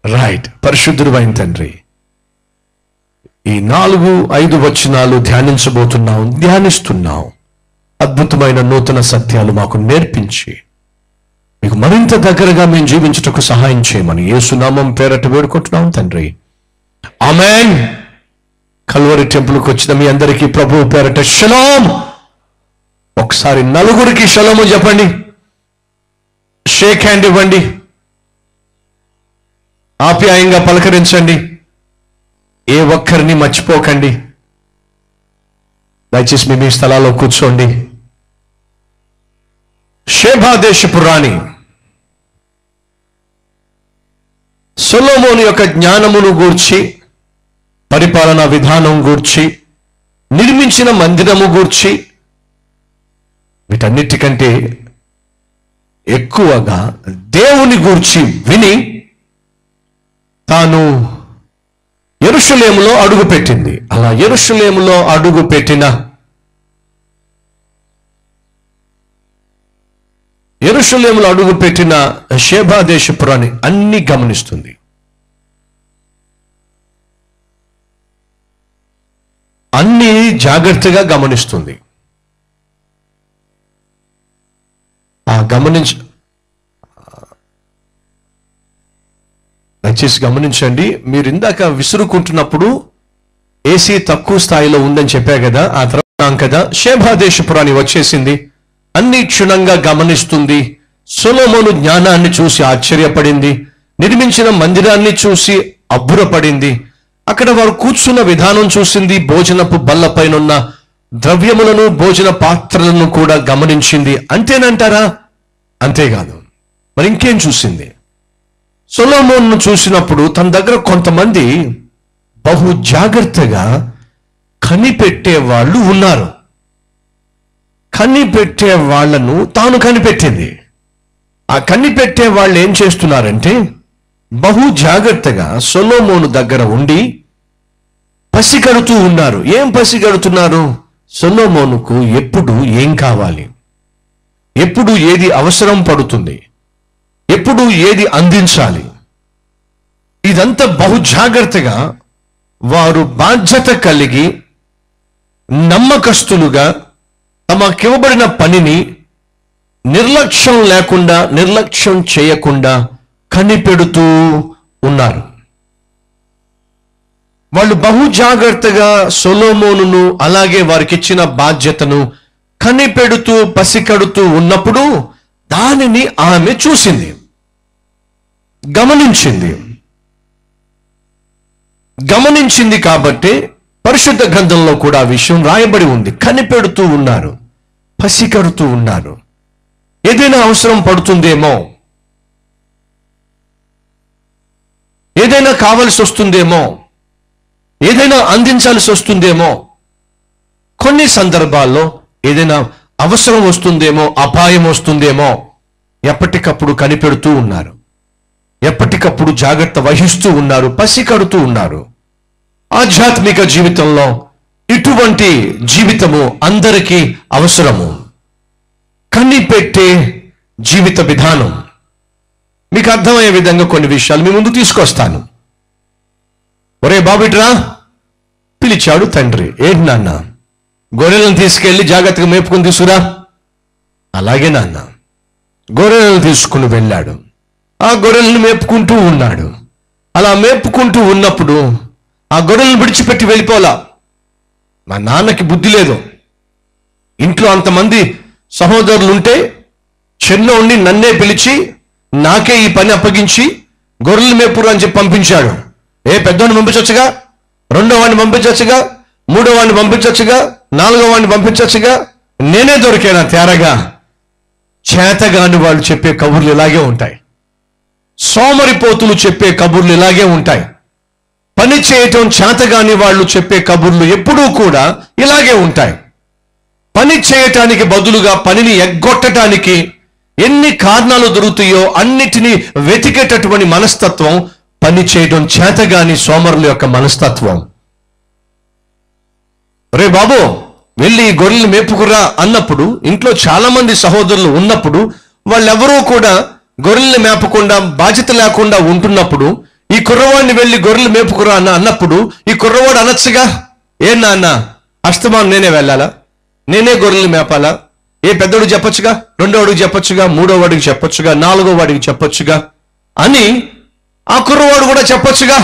right పరిశుద్ధుడు అయిన తండ్రి ఈ నాలుగు ఐదు వచనాలు ధ్యానించబోతున్నాం ధ్యానిస్తున్నాం అద్భుతమైన నూతన సత్యాలు మాకు నేర్పించి మీకు మరింత దగ్గరగా మేము జీవించుటకు సహాయం చేయమని యేసునామం పేరట వేడుకుంటున్నాం తండ్రి ఆమెన్ కల్వరి టెంపుల్కి వచ్చిన మీ అందరికీ ప్రభు పేరట షలోం ఒకసారి నలుగురికి షలోము చెప్పండి షేక్ హ్యాండ్ ఇవ్వండి ఆప్యాయంగా పలకరించండి ఏ ఒక్కరిని మర్చిపోకండి దయచేసి మీ మీ స్థలాల్లో కూర్చోండి షేభాదేశపు రాణి సొలోమోని యొక్క జ్ఞానమును గూర్చి పరిపాలనా విధానం గూర్చి నిర్మించిన మందిరము గూర్చి వీటన్నిటికంటే ఎక్కువగా దేవుని గూర్చి విని తాను ఎరుషలేములో అడుగు పెట్టింది అలా ఎరుషలేములో అడుగు పెట్టిన ఎరుషలేములో అడుగు పెట్టిన శేభాదేశపురాన్ని అన్ని గమనిస్తుంది అన్ని జాగ్రత్తగా గమనిస్తుంది ఆ గమనించ దయచేసి గమనించండి మీరు ఇందాక విసురుకుంటున్నప్పుడు ఏసీ తక్కువ స్థాయిలో ఉందని చెప్పా కదా ఆ తర్వాత అన్నాం కదా శేభాదేశపురాణి వచ్చేసింది అన్ని క్షుణ్ణంగా గమనిస్తుంది సొలోమోను జ్ఞానాన్ని చూసి ఆశ్చర్యపడింది నిర్మించిన మందిరాన్ని చూసి అబ్బురపడింది అక్కడ వారు కూర్చున్న విధానం చూసింది భోజనపు బల్లపైనున్న ద్రవ్యములను భోజన పాత్రలను కూడా గమనించింది అంతేనంటారా అంతేకాదు మరి ఇంకేం చూసింది సొలోమోన్ను చూసినప్పుడు తన దగ్గర కొంతమంది బహు జాగ్రత్తగా కనిపెట్టే వాళ్ళు ఉన్నారు కనిపెట్టే వాళ్ళను తాను కనిపెట్టింది ఆ కనిపెట్టే వాళ్ళు ఏం చేస్తున్నారంటే బహు జాగ్రత్తగా సొలోమోను దగ్గర ఉండి పసిగడుతూ ఉన్నారు ఏం పసిగడుతున్నారు సొలోమోనుకు ఎప్పుడు ఏం కావాలి ఎప్పుడు ఏది అవసరం పడుతుంది ఎప్పుడు ఏది అందించాలి ఇదంతా బహు జాగ్రత్తగా వారు బాధ్యత కలిగి నమ్మకస్తులుగా తమకివ్వబడిన పనిని నిర్లక్ష్యం లేకుండా నిర్లక్ష్యం చేయకుండా కనిపెడుతూ ఉన్నారు వాళ్ళు బహు జాగ్రత్తగా సొలోమోనును అలాగే వారికి ఇచ్చిన బాధ్యతను కనిపెడుతూ పసికడుతూ ఉన్నప్పుడు దానిని ఆమె చూసింది గమనించింది గమనించింది కాబట్టి పరిశుద్ధ గ్రంథంలో కూడా ఆ విషయం రాయబడి ఉంది కనిపెడుతూ ఉన్నారు పసికడుతూ ఉన్నారు ఏదైనా అవసరం పడుతుందేమో ఏదైనా కావలసి వస్తుందేమో ఏదైనా అందించాల్సి వస్తుందేమో కొన్ని సందర్భాల్లో ఏదైనా అవసరం వస్తుందేమో అపాయం వస్తుందేమో ఎప్పటికప్పుడు కనిపెడుతూ ఉన్నారు ఎప్పటికప్పుడు జాగ్రత్త వహిస్తూ ఉన్నారు పసికడుతూ ఉన్నారు ఆధ్యాత్మిక జీవితంలో ఇటువంటి జీవితము అందరికీ అవసరము కనిపెట్టే జీవిత విధానం మీకు అర్థమయ్యే విధంగా కొన్ని విషయాలు మీ ముందు తీసుకొస్తాను ఒరే బాబిట్రా పిలిచాడు తండ్రి ఏంటి నాన్న గొర్రెలను తీసుకెళ్లి జాగ్రత్తగా మేపుకుని తీసుకురా అలాగే నాన్న గొర్రెలను తీసుకుని వెళ్ళాడు ఆ గొర్రెలను మేపుకుంటూ ఉన్నాడు అలా మేపుకుంటూ ఉన్నప్పుడు ఆ గొర్రెలను విడిచిపెట్టి వెళ్ళిపోలా మా నాన్నకి బుద్ధి లేదు ఇంట్లో అంతమంది సహోదరులు ఉంటే చిన్నోడిని నన్నే పిలిచి నాకే ఈ పని అప్పగించి గొర్రెలు మేపురు అని చెప్పి పంపించాడు ఏ పెద్దవాడిని పంపించవచ్చుగా రెండో వాడిని పంపించవచ్చుగా మూడో వాడిని పంపించవచ్చుగా నాలుగో వాడిని పంపించవచ్చుగా నేనే దొరికాను తేరగా చేతగాని వాళ్ళు చెప్పే కబుర్లు ఇలాగే ఉంటాయి సోమరిపోతులు చెప్పే కబుర్లు ఇలాగే ఉంటాయి పని చేయటం చేతగాని వాళ్ళు చెప్పే కబుర్లు ఎప్పుడూ కూడా ఇలాగే ఉంటాయి పని చేయటానికి బదులుగా పనిని ఎగ్గొట్టడానికి ఎన్ని కారణాలు దొరుకుతాయో అన్నిటినీ వెతికేటటువంటి మనస్తత్వం పని చేయడం చేతగాని సోమరుల యొక్క మనస్తత్వం రే బాబు వెళ్ళి ఈ గొర్రెలు మేపుకురా అన్నప్పుడు ఇంట్లో చాలా మంది సహోదరులు ఉన్నప్పుడు వాళ్ళెవరూ కూడా గొర్రెల్ని మేపకుండా బాధ్యత లేకుండా ఉంటున్నప్పుడు ఈ కుర్రవాడిని వెళ్ళి గొర్రెలు మేపుకురా అన్న అన్నప్పుడు ఈ కుర్రవాడు అనొచ్చుగా ఏ నాన్న అస్తమానం నేనే వెళ్ళాలా నేనే గొర్రెలు మేపాలా ఏ పెద్దోడు చెప్పొచ్చుగా రెండో వాడికి చెప్పొచ్చుగా మూడో వాడికి చెప్పొచ్చుగా నాలుగో వాడికి చెప్పొచ్చుగా అని ఆ కుర్రవాడు కూడా చెప్పొచ్చుగా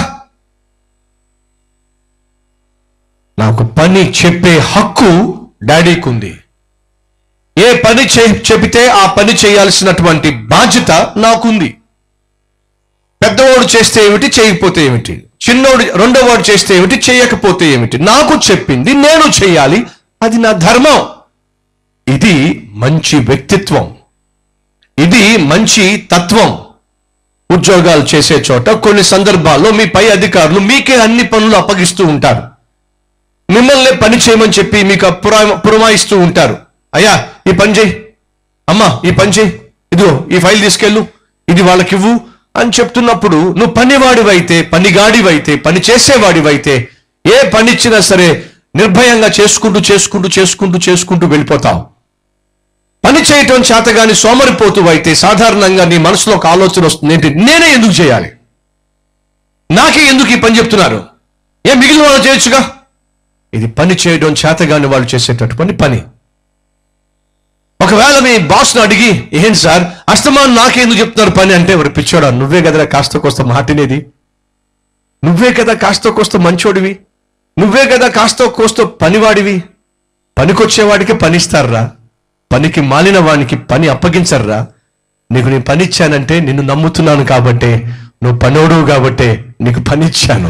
నాకు పని చెప్పే హక్కు డాడీకి ఉంది ఏ పని చే- చెబితే ఆ పని చేయాల్సినటువంటి బాధ్యత నాకుంది పెద్దవాడు చేస్తే ఏమిటి చేయకపోతే ఏమిటి చిన్నోడు రెండో వాడు చేస్తే ఏమిటి చేయకపోతే ఏమిటి నాకు చెప్పింది నేను చేయాలి అది నా ధర్మం ఇది మంచి వ్యక్తిత్వం ఇది మంచి తత్వం ఉద్యోగాలు చేసే చోట కొన్ని సందర్భాల్లో మీ పై అధికారులు మీకే అన్ని పనులు అప్పగిస్తూ ఉంటారు మిమ్మల్ని పని చేయమని చెప్పి మీకు పురా పురమాయిస్తూ ఉంటారు అయ్యా ఈ పని చేయి అమ్మా ఈ పని చేయి ఇదిగో ఈ ఫైల్ తీసుకెళ్ళు ఇది వాళ్ళకివ్వు అని చెప్తున్నప్పుడు నువ్వు పనివాడివైతే పనిగాడివైతే పని చేసేవాడివైతే ఏ పని ఇచ్చినా సరే నిర్భయంగా చేసుకుంటూ చేసుకుంటూ చేసుకుంటూ చేసుకుంటూ వెళ్ళిపోతావు పని చేయటం చేతగాని సోమరిపోతూ అయితే సాధారణంగా నీ మనసులో ఒక ఆలోచన వస్తుంది ఏంటి నేనే ఎందుకు చేయాలి నాకే ఎందుకు ఈ పని చెప్తున్నారు ఏ మిగిలిన వాళ్ళు చేయొచ్చుగా ఇది పని చేయడం చేతగాని వాళ్ళు చేసేటట్టు పని పని ఒకవేళ మీ బాస్ను అడిగి ఏంటి సార్ అస్తమాన్ నాకెందుకు చెప్తున్నారు పని అంటే ఎవరు పిచ్చోడా నువ్వే కదరా కాస్త కోస్త మాటినేది నువ్వే కదా కాస్త కోస్త మంచోడివి నువ్వే కదా కాస్త కోస్త పనివాడివి పనికొచ్చేవాడికి పని ఇస్తారా పనికి మాలిన వానికి పని అప్పగించర్రా నీకు నేను పని ఇచ్చానంటే నిన్ను నమ్ముతున్నాను కాబట్టే నువ్వు పనోడు కాబట్టే నీకు పని ఇచ్చాను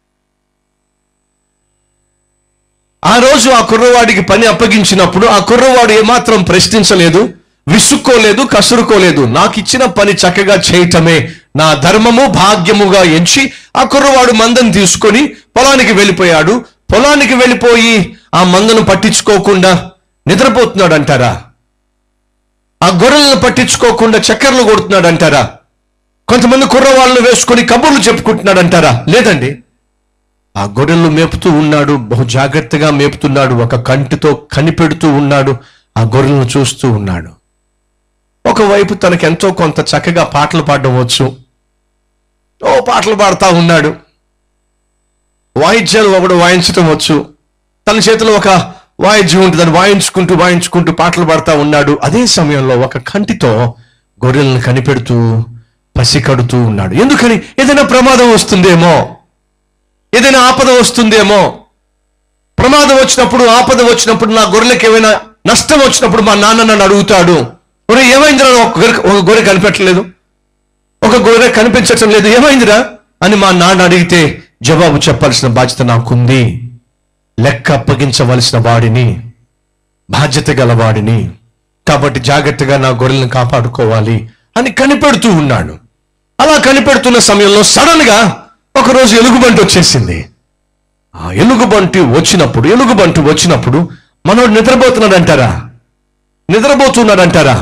ఆ రోజు ఆ కుర్రవాడికి పని అప్పగించినప్పుడు ఆ కుర్రవాడు ఏమాత్రం ప్రశ్నించలేదు విసుక్కోలేదు కసురుకోలేదు నాకు ఇచ్చిన పని చక్కగా చేయటమే నా ధర్మము భాగ్యముగా ఎంచి ఆ కుర్రవాడు మందను తీసుకొని పొలానికి వెళ్ళిపోయాడు పొలానికి వెళ్ళిపోయి ఆ మందను పట్టించుకోకుండా నిద్రపోతున్నాడు అంటారా ఆ గొర్రెలను పట్టించుకోకుండా చక్కర్లు కొడుతున్నాడు అంటారా కొంతమంది కుర్రవాళ్ళను వేసుకొని కబుర్లు చెప్పుకుంటున్నాడు అంటారా లేదండి ఆ గొర్రెలు మేపుతూ ఉన్నాడు బహు జాగ్రత్తగా మేపుతున్నాడు ఒక కంటితో కనిపెడుతూ ఉన్నాడు ఆ గొర్రెలను చూస్తూ ఉన్నాడు ఒకవైపు తనకి ఎంతో కొంత చక్కగా పాటలు పాడడం వచ్చు ఓ పాటలు పాడుతూ ఉన్నాడు వాయిద్యాలు ఒకడు వాయించడం వచ్చు తన చేతిలో ఒక వాయిద్యం ఉంటుంది దాన్ని వాయించుకుంటూ వాయించుకుంటూ పాటలు పాడుతూ ఉన్నాడు అదే సమయంలో ఒక కంటితో గొర్రెలను కనిపెడుతూ పసికడుతూ ఉన్నాడు ఎందుకని ఏదైనా ప్రమాదం వస్తుందేమో ఏదైనా ఆపద వస్తుందేమో ప్రమాదం వచ్చినప్పుడు ఆపద వచ్చినప్పుడు నా గొర్రెలకు ఏమైనా నష్టం వచ్చినప్పుడు మా నాన్న నన్ను అడుగుతాడు ఒరే ఏమైందిరా ఒక గొర్రె ఒక గొర్రె కనిపెట్టలేదు ఒక గొర్రె కనిపించటం లేదు ఏమైందిరా అని మా నాన్న అడిగితే జవాబు చెప్పాల్సిన బాధ్యత నాకుంది లెక్క అప్పగించవలసిన వాడిని బాధ్యత గలవాడిని కాబట్టి జాగ్రత్తగా నా గొర్రెలను కాపాడుకోవాలి అని కనిపెడుతూ ఉన్నాడు అలా కనిపెడుతున్న సమయంలో సడన్ గా ఒకరోజు ఎలుగుబంటి వచ్చేసింది ఆ ఎలుగుబంటి వచ్చినప్పుడు ఎలుగుబంటి వచ్చినప్పుడు మనోడు నిద్రపోతున్నాడు అంటారా నిద్రపోతున్నాడు అంటారా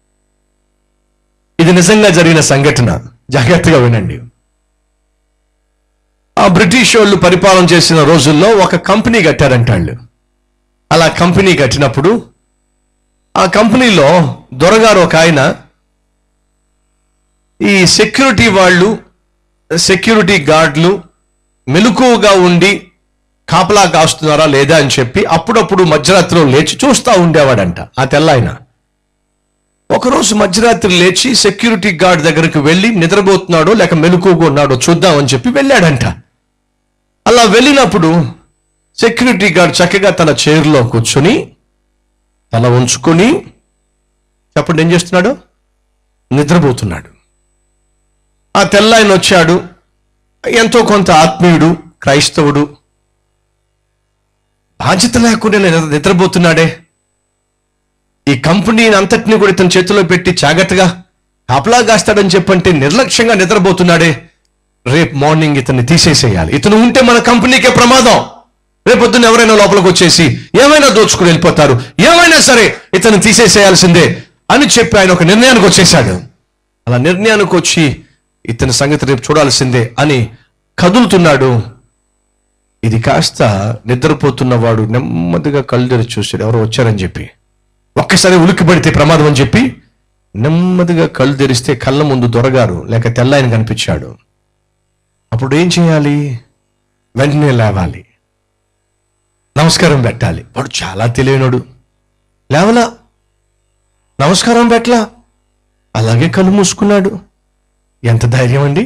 ఇది నిజంగా జరిగిన సంఘటన జాగ్రత్తగా వినండి ఆ బ్రిటిష్ వాళ్ళు పరిపాలన చేసిన రోజుల్లో ఒక కంపెనీ కట్టారంట వాళ్ళు అలా కంపెనీ కట్టినప్పుడు ఆ కంపెనీలో దొరగారు ఒక ఆయన ఈ సెక్యూరిటీ వాళ్ళు సెక్యూరిటీ గార్డులు మెలకువగా ఉండి కాపలా కాస్తున్నారా లేదా అని చెప్పి అప్పుడప్పుడు మధ్యరాత్రిలో లేచి చూస్తూ ఉండేవాడంట ఆ తెల్లాయన ఒకరోజు మధ్యరాత్రి లేచి సెక్యూరిటీ గార్డ్ దగ్గరికి వెళ్ళి నిద్రపోతున్నాడో లేక మెలకువగా ఉన్నాడో చూద్దామని చెప్పి వెళ్ళాడంట అలా వెళ్ళినప్పుడు సెక్యూరిటీ గార్డ్ చక్కగా తన చైర్లో కూర్చుని తల ఉంచుకొని చెప్పండి ఏం చేస్తున్నాడు నిద్రపోతున్నాడు ఆ తెల్లాయన వచ్చాడు ఎంతో కొంత ఆత్మీయుడు క్రైస్తవుడు బాధ్యత లేకుండా నిద్ర- నిద్రపోతున్నాడే ఈ కంపెనీని అంతటిని కూడా ఇతని చేతిలో పెట్టి జాగ్రత్తగా కాపలా కాస్తాడని చెప్పంటే నిర్లక్ష్యంగా నిద్రపోతున్నాడే రేపు మార్నింగ్ ఇతన్ని తీసేసేయాలి ఇతను ఉంటే మన కంపెనీకే ప్రమాదం రేపొద్దున ఎవరైనా లోపలికి వచ్చేసి ఏమైనా దోచుకుని వెళ్ళిపోతారు ఏమైనా సరే ఇతను తీసేసేయాల్సిందే అని చెప్పి ఆయన ఒక నిర్ణయానికి వచ్చేసాడు అలా నిర్ణయానికి వచ్చి ఇతని సంగతి రేపు చూడాల్సిందే అని కదులుతున్నాడు ఇది కాస్త నిద్రపోతున్న వాడు నెమ్మదిగా కళ్ళు తెరిచి చూశాడు ఎవరో వచ్చారని చెప్పి ఒక్కసారి ఉలిక్కి పడితే ప్రమాదం అని చెప్పి నెమ్మదిగా కళ్ళు తెరిస్తే కళ్ళ ముందు దొరగారు లేక తెల్లాయన కనిపించాడు అప్పుడు ఏం చేయాలి వెంటనే లేవాలి నమస్కారం పెట్టాలి వాడు చాలా తెలియనోడు లేవలా నమస్కారం పెట్టలా అలాగే కళ్ళు మూసుకున్నాడు ఎంత ధైర్యం అండి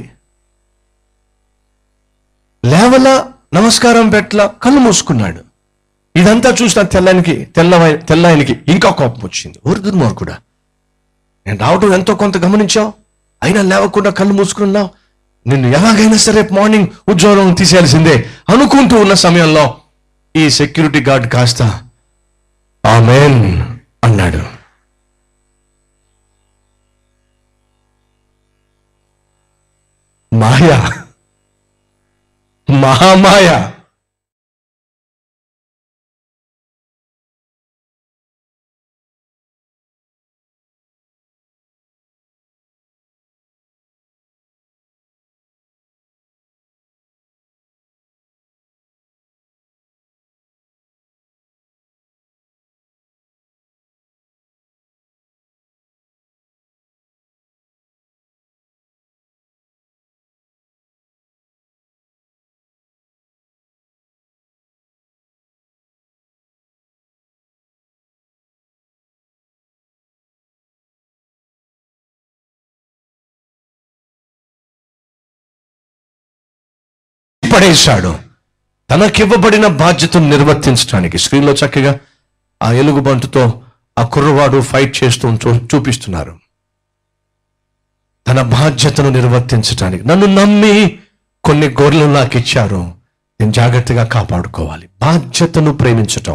లేవలా నమస్కారం పెట్టలా కళ్ళు మూసుకున్నాడు ఇదంతా చూసిన తెల్లానికి తెల్ల తెల్లాయనికి ఇంకా కోపం వచ్చింది ఊరు దుర్మార్గుడా నేను రావటం ఎంతో కొంత గమనించావు అయినా లేవకుండా కళ్ళు మూసుకున్నావు నిన్ను ఎలాగైనా సరే రేపు మార్నింగ్ ఉద్యోగం తీసేయాల్సిందే అనుకుంటూ ఉన్న సమయంలో ఈ సెక్యూరిటీ గార్డ్ కాస్త ఆమెన్ అన్నాడు మాయ మహామాయ పడేశాడు తనకివ్వబడిన బాధ్యతను నిర్వర్తించడానికి స్క్రీన్లో చక్కగా ఆ ఎలుగుబంటుతో ఆ కుర్రవాడు ఫైట్ చేస్తూ చూ- చూపిస్తున్నారు తన బాధ్యతను నిర్వర్తించడానికి నన్ను నమ్మి కొన్ని గొర్రెలు నాకు ఇచ్చారు నేను జాగ్రత్తగా కాపాడుకోవాలి బాధ్యతను ప్రేమించటం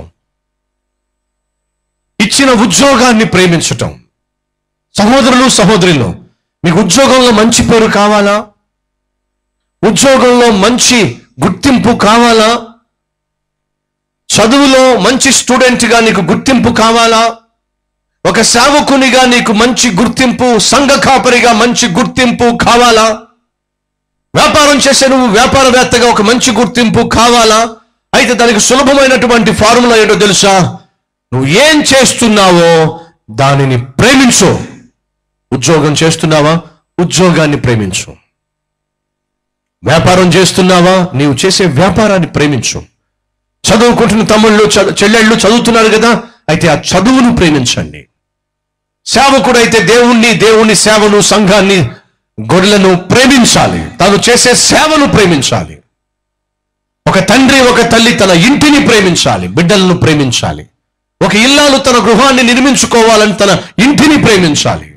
ఇచ్చిన ఉద్యోగాన్ని ప్రేమించటం సహోదరులు సహోదరులు మీకు ఉద్యోగంలో మంచి పేరు కావాలా ఉద్యోగంలో మంచి గుర్తింపు కావాలా చదువులో మంచి స్టూడెంట్గా నీకు గుర్తింపు కావాలా ఒక సేవకునిగా నీకు మంచి గుర్తింపు సంఘ కాపరిగా మంచి గుర్తింపు కావాలా వ్యాపారం చేసే నువ్వు వ్యాపారవేత్తగా ఒక మంచి గుర్తింపు కావాలా అయితే దానికి సులభమైనటువంటి ఫార్ములా ఏంటో తెలుసా నువ్వు ఏం చేస్తున్నావో దానిని ప్రేమించు ఉద్యోగం చేస్తున్నావా ఉద్యోగాన్ని ప్రేమించు వ్యాపారం చేస్తున్నావా నీవు చేసే వ్యాపారాన్ని ప్రేమించు చదువుకుంటున్న తమ్ముళ్ళు చ- చెల్లెళ్ళు చదువుతున్నారు కదా అయితే ఆ చదువును ప్రేమించండి సేవకుడైతే దేవుణ్ణి దేవుని సేవను సంఘాన్ని గొర్రెలను ప్రేమించాలి తాను చేసే సేవను ప్రేమించాలి ఒక తండ్రి ఒక తల్లి తన ఇంటిని ప్రేమించాలి బిడ్డలను ప్రేమించాలి ఒక ఇల్లాలు తన గృహాన్ని నిర్మించుకోవాలని తన ఇంటిని ప్రేమించాలి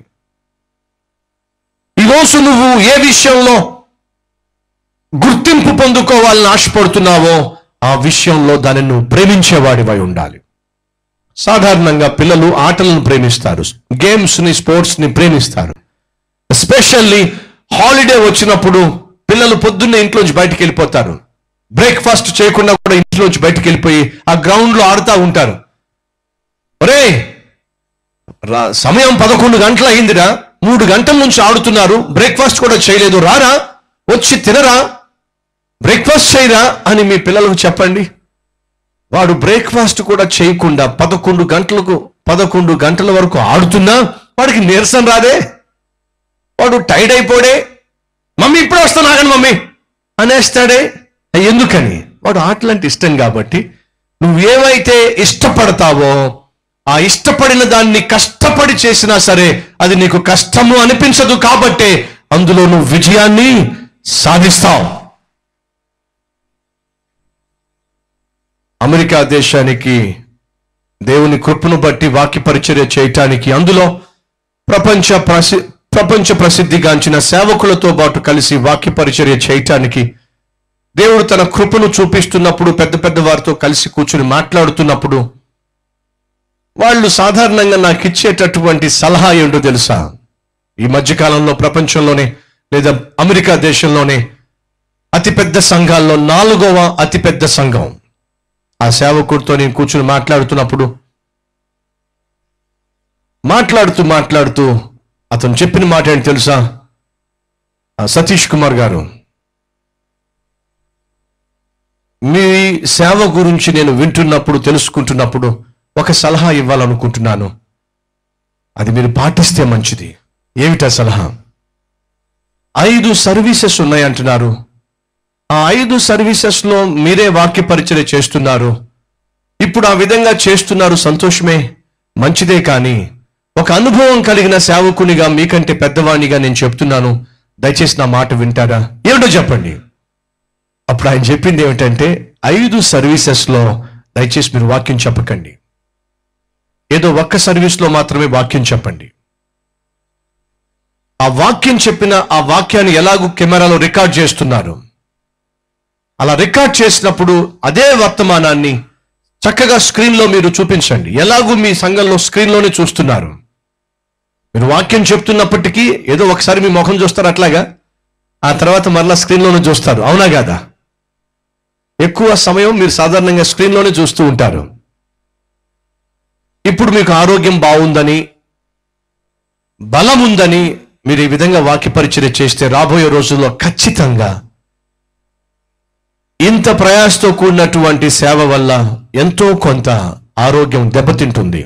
ఈరోజు నువ్వు ఏ విషయంలో గుర్తింపు పొందుకోవాలని ఆశపడుతున్నావో ఆ విషయంలో దానిని నువ్వు ప్రేమించేవాడివై ఉండాలి సాధారణంగా పిల్లలు ఆటలను ప్రేమిస్తారు గేమ్స్ ని స్పోర్ట్స్ ని ప్రేమిస్తారు ఎస్పెషల్లీ హాలిడే వచ్చినప్పుడు పిల్లలు పొద్దున్నే ఇంట్లోంచి బయటికి వెళ్ళిపోతారు బ్రేక్ఫాస్ట్ చేయకుండా కూడా ఇంట్లోంచి బయటికి వెళ్ళిపోయి ఆ గ్రౌండ్ లో ఆడుతూ ఉంటారు ఒరే రా- సమయం పదకొండు గంటలు అయిందిరా మూడు గంటల నుంచి ఆడుతున్నారు బ్రేక్ఫాస్ట్ కూడా చేయలేదు రారా వచ్చి తినరా బ్రేక్ఫాస్ట్ చేయరా అని మీ పిల్లలకు చెప్పండి వాడు బ్రేక్ఫాస్ట్ కూడా చేయకుండా పదకొండు గంటలకు పదకొండు గంటల వరకు ఆడుతున్నా వాడికి నీరసం రాదే వాడు టైర్డ్ అయిపోడే మమ్మీ ఇప్పుడు వస్తాను ఆగండి మమ్మీ అనేస్తాడే ఎందుకని వాడు ఆటలంటే ఇష్టం కాబట్టి నువ్వు ఏవైతే ఇష్టపడతావో ఆ ఇష్టపడిన దాన్ని కష్టపడి చేసినా సరే అది నీకు కష్టము అనిపించదు కాబట్టే అందులో నువ్వు విజయాన్ని సాధిస్తావు అమెరికా దేశానికి దేవుని కృపను బట్టి వాక్య పరిచర్య చేయటానికి అందులో ప్రపంచ ప్రసి ప్రపంచ ప్రసిద్ధిగాంచిన సేవకులతో పాటు కలిసి వాక్య పరిచర్య చేయటానికి దేవుడు తన కృపను చూపిస్తున్నప్పుడు పెద్ద పెద్ద వారితో కలిసి కూర్చుని మాట్లాడుతున్నప్పుడు వాళ్ళు సాధారణంగా నాకు ఇచ్చేటటువంటి సలహా ఏంటో తెలుసా ఈ మధ్యకాలంలో ప్రపంచంలోనే లేదా అమెరికా దేశంలోనే అతిపెద్ద సంఘాల్లో నాలుగవ అతిపెద్ద సంఘం ఆ సేవకుడితో నేను కూర్చుని మాట్లాడుతున్నప్పుడు మాట్లాడుతూ మాట్లాడుతూ అతను చెప్పిన మాట ఏంటి తెలుసా ఆ సతీష్ కుమార్ గారు మీ సేవ గురించి నేను వింటున్నప్పుడు తెలుసుకుంటున్నప్పుడు ఒక సలహా ఇవ్వాలనుకుంటున్నాను అది మీరు పాటిస్తే మంచిది ఏమిటా సలహా ఐదు సర్వీసెస్ ఉన్నాయంటున్నారు ఆ ఐదు సర్వీసెస్ లో మీరే వాక్య పరిచయం చేస్తున్నారు ఇప్పుడు ఆ విధంగా చేస్తున్నారు సంతోషమే మంచిదే కానీ ఒక అనుభవం కలిగిన సేవకునిగా మీకంటే పెద్దవాణిగా నేను చెప్తున్నాను దయచేసి నా మాట వింటారా ఏమిటో చెప్పండి అప్పుడు ఆయన చెప్పింది ఏమిటంటే ఐదు సర్వీసెస్ లో దయచేసి మీరు వాక్యం చెప్పకండి ఏదో ఒక్క సర్వీస్ లో మాత్రమే వాక్యం చెప్పండి ఆ వాక్యం చెప్పిన ఆ వాక్యాన్ని ఎలాగూ కెమెరాలో రికార్డ్ చేస్తున్నారు అలా రికార్డ్ చేసినప్పుడు అదే వర్తమానాన్ని చక్కగా స్క్రీన్లో మీరు చూపించండి ఎలాగూ మీ సంఘంలో స్క్రీన్లోనే చూస్తున్నారు మీరు వాక్యం చెప్తున్నప్పటికీ ఏదో ఒకసారి మీ ముఖం చూస్తారు అట్లాగా ఆ తర్వాత మరలా స్క్రీన్లోనే చూస్తారు అవునా కాదా ఎక్కువ సమయం మీరు సాధారణంగా స్క్రీన్లోనే చూస్తూ ఉంటారు ఇప్పుడు మీకు ఆరోగ్యం బాగుందని బలం ఉందని మీరు ఈ విధంగా వాక్య పరిచయం చేస్తే రాబోయే రోజుల్లో ఖచ్చితంగా ఇంత ప్రయాసతో కూడినటువంటి సేవ వల్ల ఎంతో కొంత ఆరోగ్యం దెబ్బతింటుంది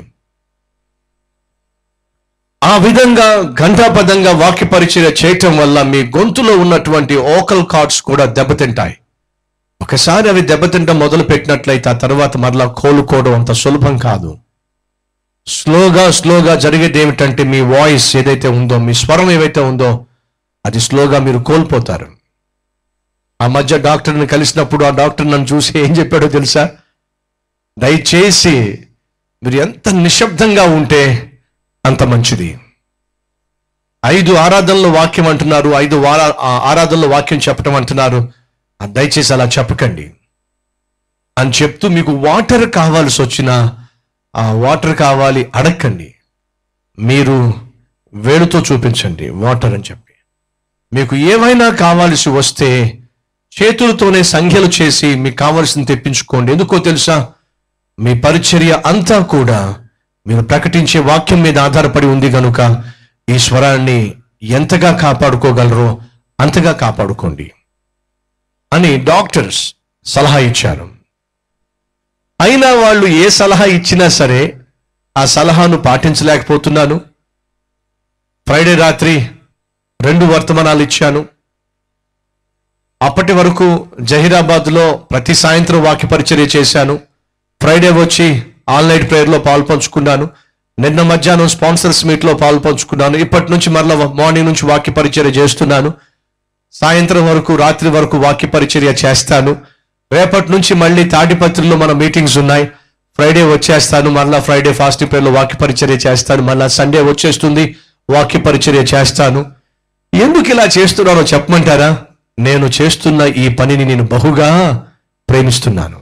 ఆ విధంగా ఘంటాపదంగా వాక్య పరిచయ చేయటం వల్ల మీ గొంతులో ఉన్నటువంటి ఓకల్ కార్డ్స్ కూడా దెబ్బతింటాయి ఒకసారి అవి దెబ్బతింటం మొదలు పెట్టినట్లయితే ఆ తర్వాత మరలా కోలుకోవడం అంత సులభం కాదు స్లోగా స్లోగా జరిగేది ఏమిటంటే మీ వాయిస్ ఏదైతే ఉందో మీ స్వరం ఏవైతే ఉందో అది స్లోగా మీరు కోల్పోతారు ఆ మధ్య డాక్టర్ని కలిసినప్పుడు ఆ డాక్టర్ నన్ను చూసి ఏం చెప్పాడో తెలుసా దయచేసి మీరు ఎంత నిశ్శబ్దంగా ఉంటే అంత మంచిది ఐదు ఆరాధనలో వాక్యం అంటున్నారు ఐదు వార ఆ ఆరాధనలో వాక్యం చెప్పటం అంటున్నారు ఆ దయచేసి అలా చెప్పకండి అని చెప్తూ మీకు వాటర్ కావాల్సి వచ్చినా ఆ వాటర్ కావాలి అడగండి మీరు వేలుతో చూపించండి వాటర్ అని చెప్పి మీకు ఏమైనా కావాల్సి వస్తే చేతులతోనే సంఖ్యలు చేసి మీకు కావలసింది తెప్పించుకోండి ఎందుకో తెలుసా మీ పరిచర్య అంతా కూడా మీరు ప్రకటించే వాక్యం మీద ఆధారపడి ఉంది కనుక ఈ స్వరాన్ని ఎంతగా కాపాడుకోగలరో అంతగా కాపాడుకోండి అని డాక్టర్స్ సలహా ఇచ్చారు అయినా వాళ్ళు ఏ సలహా ఇచ్చినా సరే ఆ సలహాను పాటించలేకపోతున్నాను ఫ్రైడే రాత్రి రెండు వర్తమానాలు ఇచ్చాను అప్పటి వరకు జహీరాబాద్లో ప్రతి సాయంత్రం వాక్య పరిచర్య చేశాను ఫ్రైడే వచ్చి ఆన్లైన్ ప్రేయర్లో పాలు పంచుకున్నాను నిన్న మధ్యాహ్నం స్పాన్సర్స్ మీట్లో పాలు పంచుకున్నాను ఇప్పటి నుంచి మరలా మార్నింగ్ నుంచి వాక్య పరిచర్య చేస్తున్నాను సాయంత్రం వరకు రాత్రి వరకు వాక్య పరిచర్య చేస్తాను రేపటి నుంచి మళ్ళీ తాడిపత్రిలో మన మీటింగ్స్ ఉన్నాయి ఫ్రైడే వచ్చేస్తాను మళ్ళా ఫ్రైడే ఫాస్టింగ్ ప్రేయర్లో వాక్య పరిచర్య చేస్తాను మళ్ళా సండే వచ్చేస్తుంది వాక్య పరిచర్య చేస్తాను ఎందుకు ఇలా చేస్తున్నానో చెప్పమంటారా నేను చేస్తున్న ఈ పనిని నేను బహుగా ప్రేమిస్తున్నాను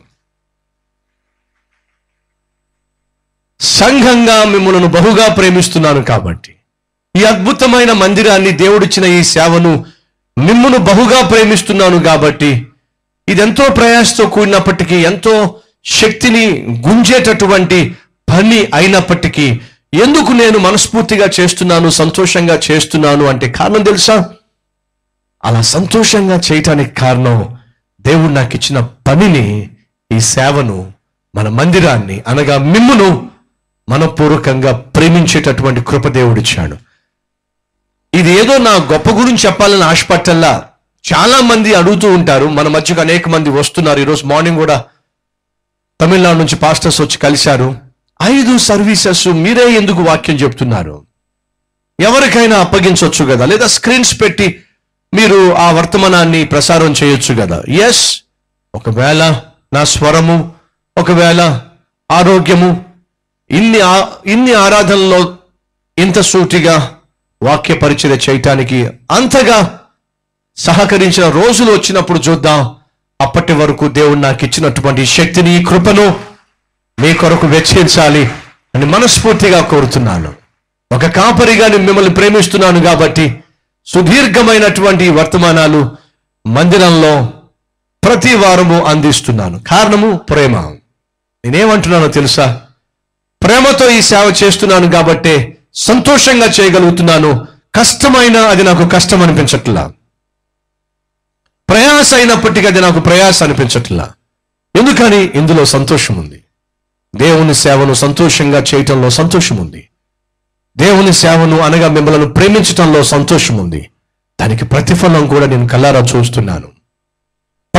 సంఘంగా మిమ్మల్ని బహుగా ప్రేమిస్తున్నాను కాబట్టి ఈ అద్భుతమైన మందిరాన్ని దేవుడిచ్చిన ఈ సేవను మిమ్మును బహుగా ప్రేమిస్తున్నాను కాబట్టి ఇదెంతో ప్రయాసతో కూడినప్పటికీ ఎంతో శక్తిని గుంజేటటువంటి పని అయినప్పటికీ ఎందుకు నేను మనస్ఫూర్తిగా చేస్తున్నాను సంతోషంగా చేస్తున్నాను అంటే కారణం తెలుసా అలా సంతోషంగా చేయటానికి కారణం దేవుడు నాకు ఇచ్చిన పనిని ఈ సేవను మన మందిరాన్ని అనగా మిమ్మును మనపూర్వకంగా ప్రేమించేటటువంటి కృప దేవుడిచ్చాడు ఇది ఏదో నా గొప్ప గురించి చెప్పాలని ఆశపట్టల్లా చాలా మంది అడుగుతూ ఉంటారు మన మధ్యకు అనేక మంది వస్తున్నారు ఈరోజు మార్నింగ్ కూడా తమిళనాడు నుంచి పాస్టర్స్ వచ్చి కలిశారు ఐదు సర్వీసెస్ మీరే ఎందుకు వాక్యం చెప్తున్నారు ఎవరికైనా అప్పగించవచ్చు కదా లేదా స్క్రీన్స్ పెట్టి మీరు ఆ వర్తమానాన్ని ప్రసారం చేయొచ్చు కదా ఎస్ ఒకవేళ నా స్వరము ఒకవేళ ఆరోగ్యము ఇన్ని ఆ- ఇన్ని ఆరాధనలో ఇంత సూటిగా వాక్య పరిచయ చేయటానికి అంతగా సహకరించిన రోజులు వచ్చినప్పుడు చూద్దాం అప్పటి వరకు దేవుడు నాకు ఇచ్చినటువంటి శక్తిని కృపను మీ కొరకు వెచ్చించాలి అని మనస్ఫూర్తిగా కోరుతున్నాను ఒక కాపరిగా నేను మిమ్మల్ని ప్రేమిస్తున్నాను కాబట్టి సుదీర్ఘమైనటువంటి ఈ వర్తమానాలు మందిరంలో ప్రతి వారము అందిస్తున్నాను కారణము ప్రేమ నేనేమంటున్నానో తెలుసా ప్రేమతో ఈ సేవ చేస్తున్నాను కాబట్టే సంతోషంగా చేయగలుగుతున్నాను కష్టమైన అది నాకు కష్టం అనిపించట్లా ప్రయాస అయినప్పటికీ అది నాకు ప్రయాస అనిపించట్లా ఎందుకని ఇందులో సంతోషం ఉంది దేవుని సేవను సంతోషంగా చేయటంలో సంతోషం ఉంది దేవుని సేవను అనగా మిమ్మల్ని ప్రేమించటంలో సంతోషం ఉంది దానికి ప్రతిఫలం కూడా నేను కల్లారా చూస్తున్నాను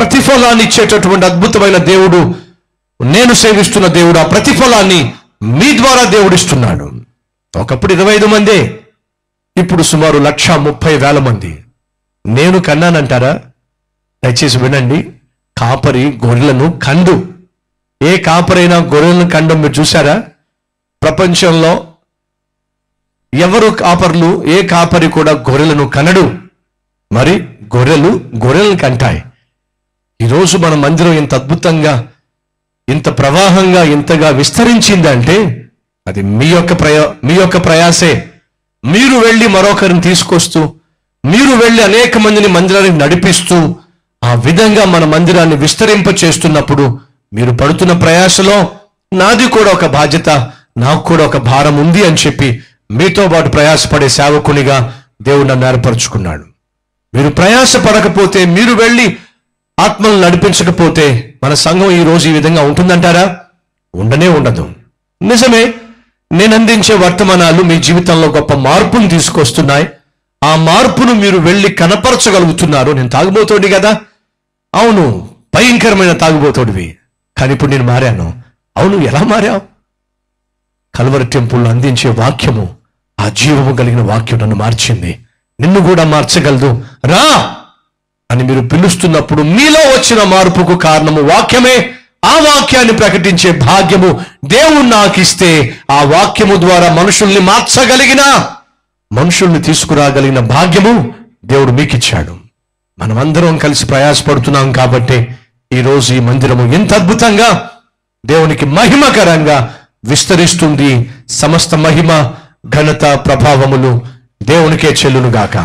ప్రతిఫలాన్ని ఇచ్చేటటువంటి అద్భుతమైన దేవుడు నేను సేవిస్తున్న దేవుడు ఆ ప్రతిఫలాన్ని మీ ద్వారా దేవుడిస్తున్నాడు ఒకప్పుడు ఇరవై ఐదు మందే ఇప్పుడు సుమారు లక్ష ముప్పై వేల మంది నేను కన్నానంటారా దయచేసి వినండి కాపరి గొర్రెలను కండు ఏ కాపరైనా గొర్రెలను కండం మీరు చూసారా ప్రపంచంలో ఎవరు కాపర్లు ఏ కాపరి కూడా గొర్రెలను కనడు మరి గొర్రెలు గొర్రెలను కంటాయి ఈరోజు మన మందిరం ఇంత అద్భుతంగా ఇంత ప్రవాహంగా ఇంతగా విస్తరించిందంటే అది మీ యొక్క ప్రయా మీ యొక్క ప్రయాసే మీరు వెళ్ళి మరొకరిని తీసుకొస్తూ మీరు వెళ్ళి అనేక మందిని మందిరానికి నడిపిస్తూ ఆ విధంగా మన మందిరాన్ని విస్తరింప చేస్తున్నప్పుడు మీరు పడుతున్న ప్రయాసలో నాది కూడా ఒక బాధ్యత నాకు కూడా ఒక భారం ఉంది అని చెప్పి మీతో పాటు ప్రయాసపడే సేవకునిగా దేవుడు నన్ను ఏర్పరచుకున్నాడు మీరు ప్రయాస పడకపోతే మీరు వెళ్ళి ఆత్మను నడిపించకపోతే మన సంఘం ఈ రోజు ఈ విధంగా ఉంటుందంటారా ఉండనే ఉండదు నిజమే నేను అందించే వర్తమానాలు మీ జీవితంలో గొప్ప మార్పును తీసుకొస్తున్నాయి ఆ మార్పును మీరు వెళ్ళి కనపరచగలుగుతున్నారు నేను తాగుబోతోడి కదా అవును భయంకరమైన తాగుబోతోడివి కానీ ఇప్పుడు నేను మారాను అవును ఎలా మారావు కలవరి టెంపుల్ అందించే వాక్యము ఆ జీవము కలిగిన వాక్యం నన్ను మార్చింది నిన్ను కూడా మార్చగలదు రా అని మీరు పిలుస్తున్నప్పుడు మీలో వచ్చిన మార్పుకు కారణము వాక్యమే ఆ వాక్యాన్ని ప్రకటించే భాగ్యము దేవుడు నాకు ఇస్తే ఆ వాక్యము ద్వారా మనుషుల్ని మార్చగలిగిన మనుషుల్ని తీసుకురాగలిగిన భాగ్యము దేవుడు మీకు ఇచ్చాడు మనమందరం కలిసి ప్రయాసపడుతున్నాం కాబట్టి ఈ రోజు ఈ మందిరము ఎంత అద్భుతంగా దేవునికి మహిమకరంగా విస్తరిస్తుంది సమస్త మహిమ ఘనత ప్రభావములు దేవునికే చెల్లునుగాక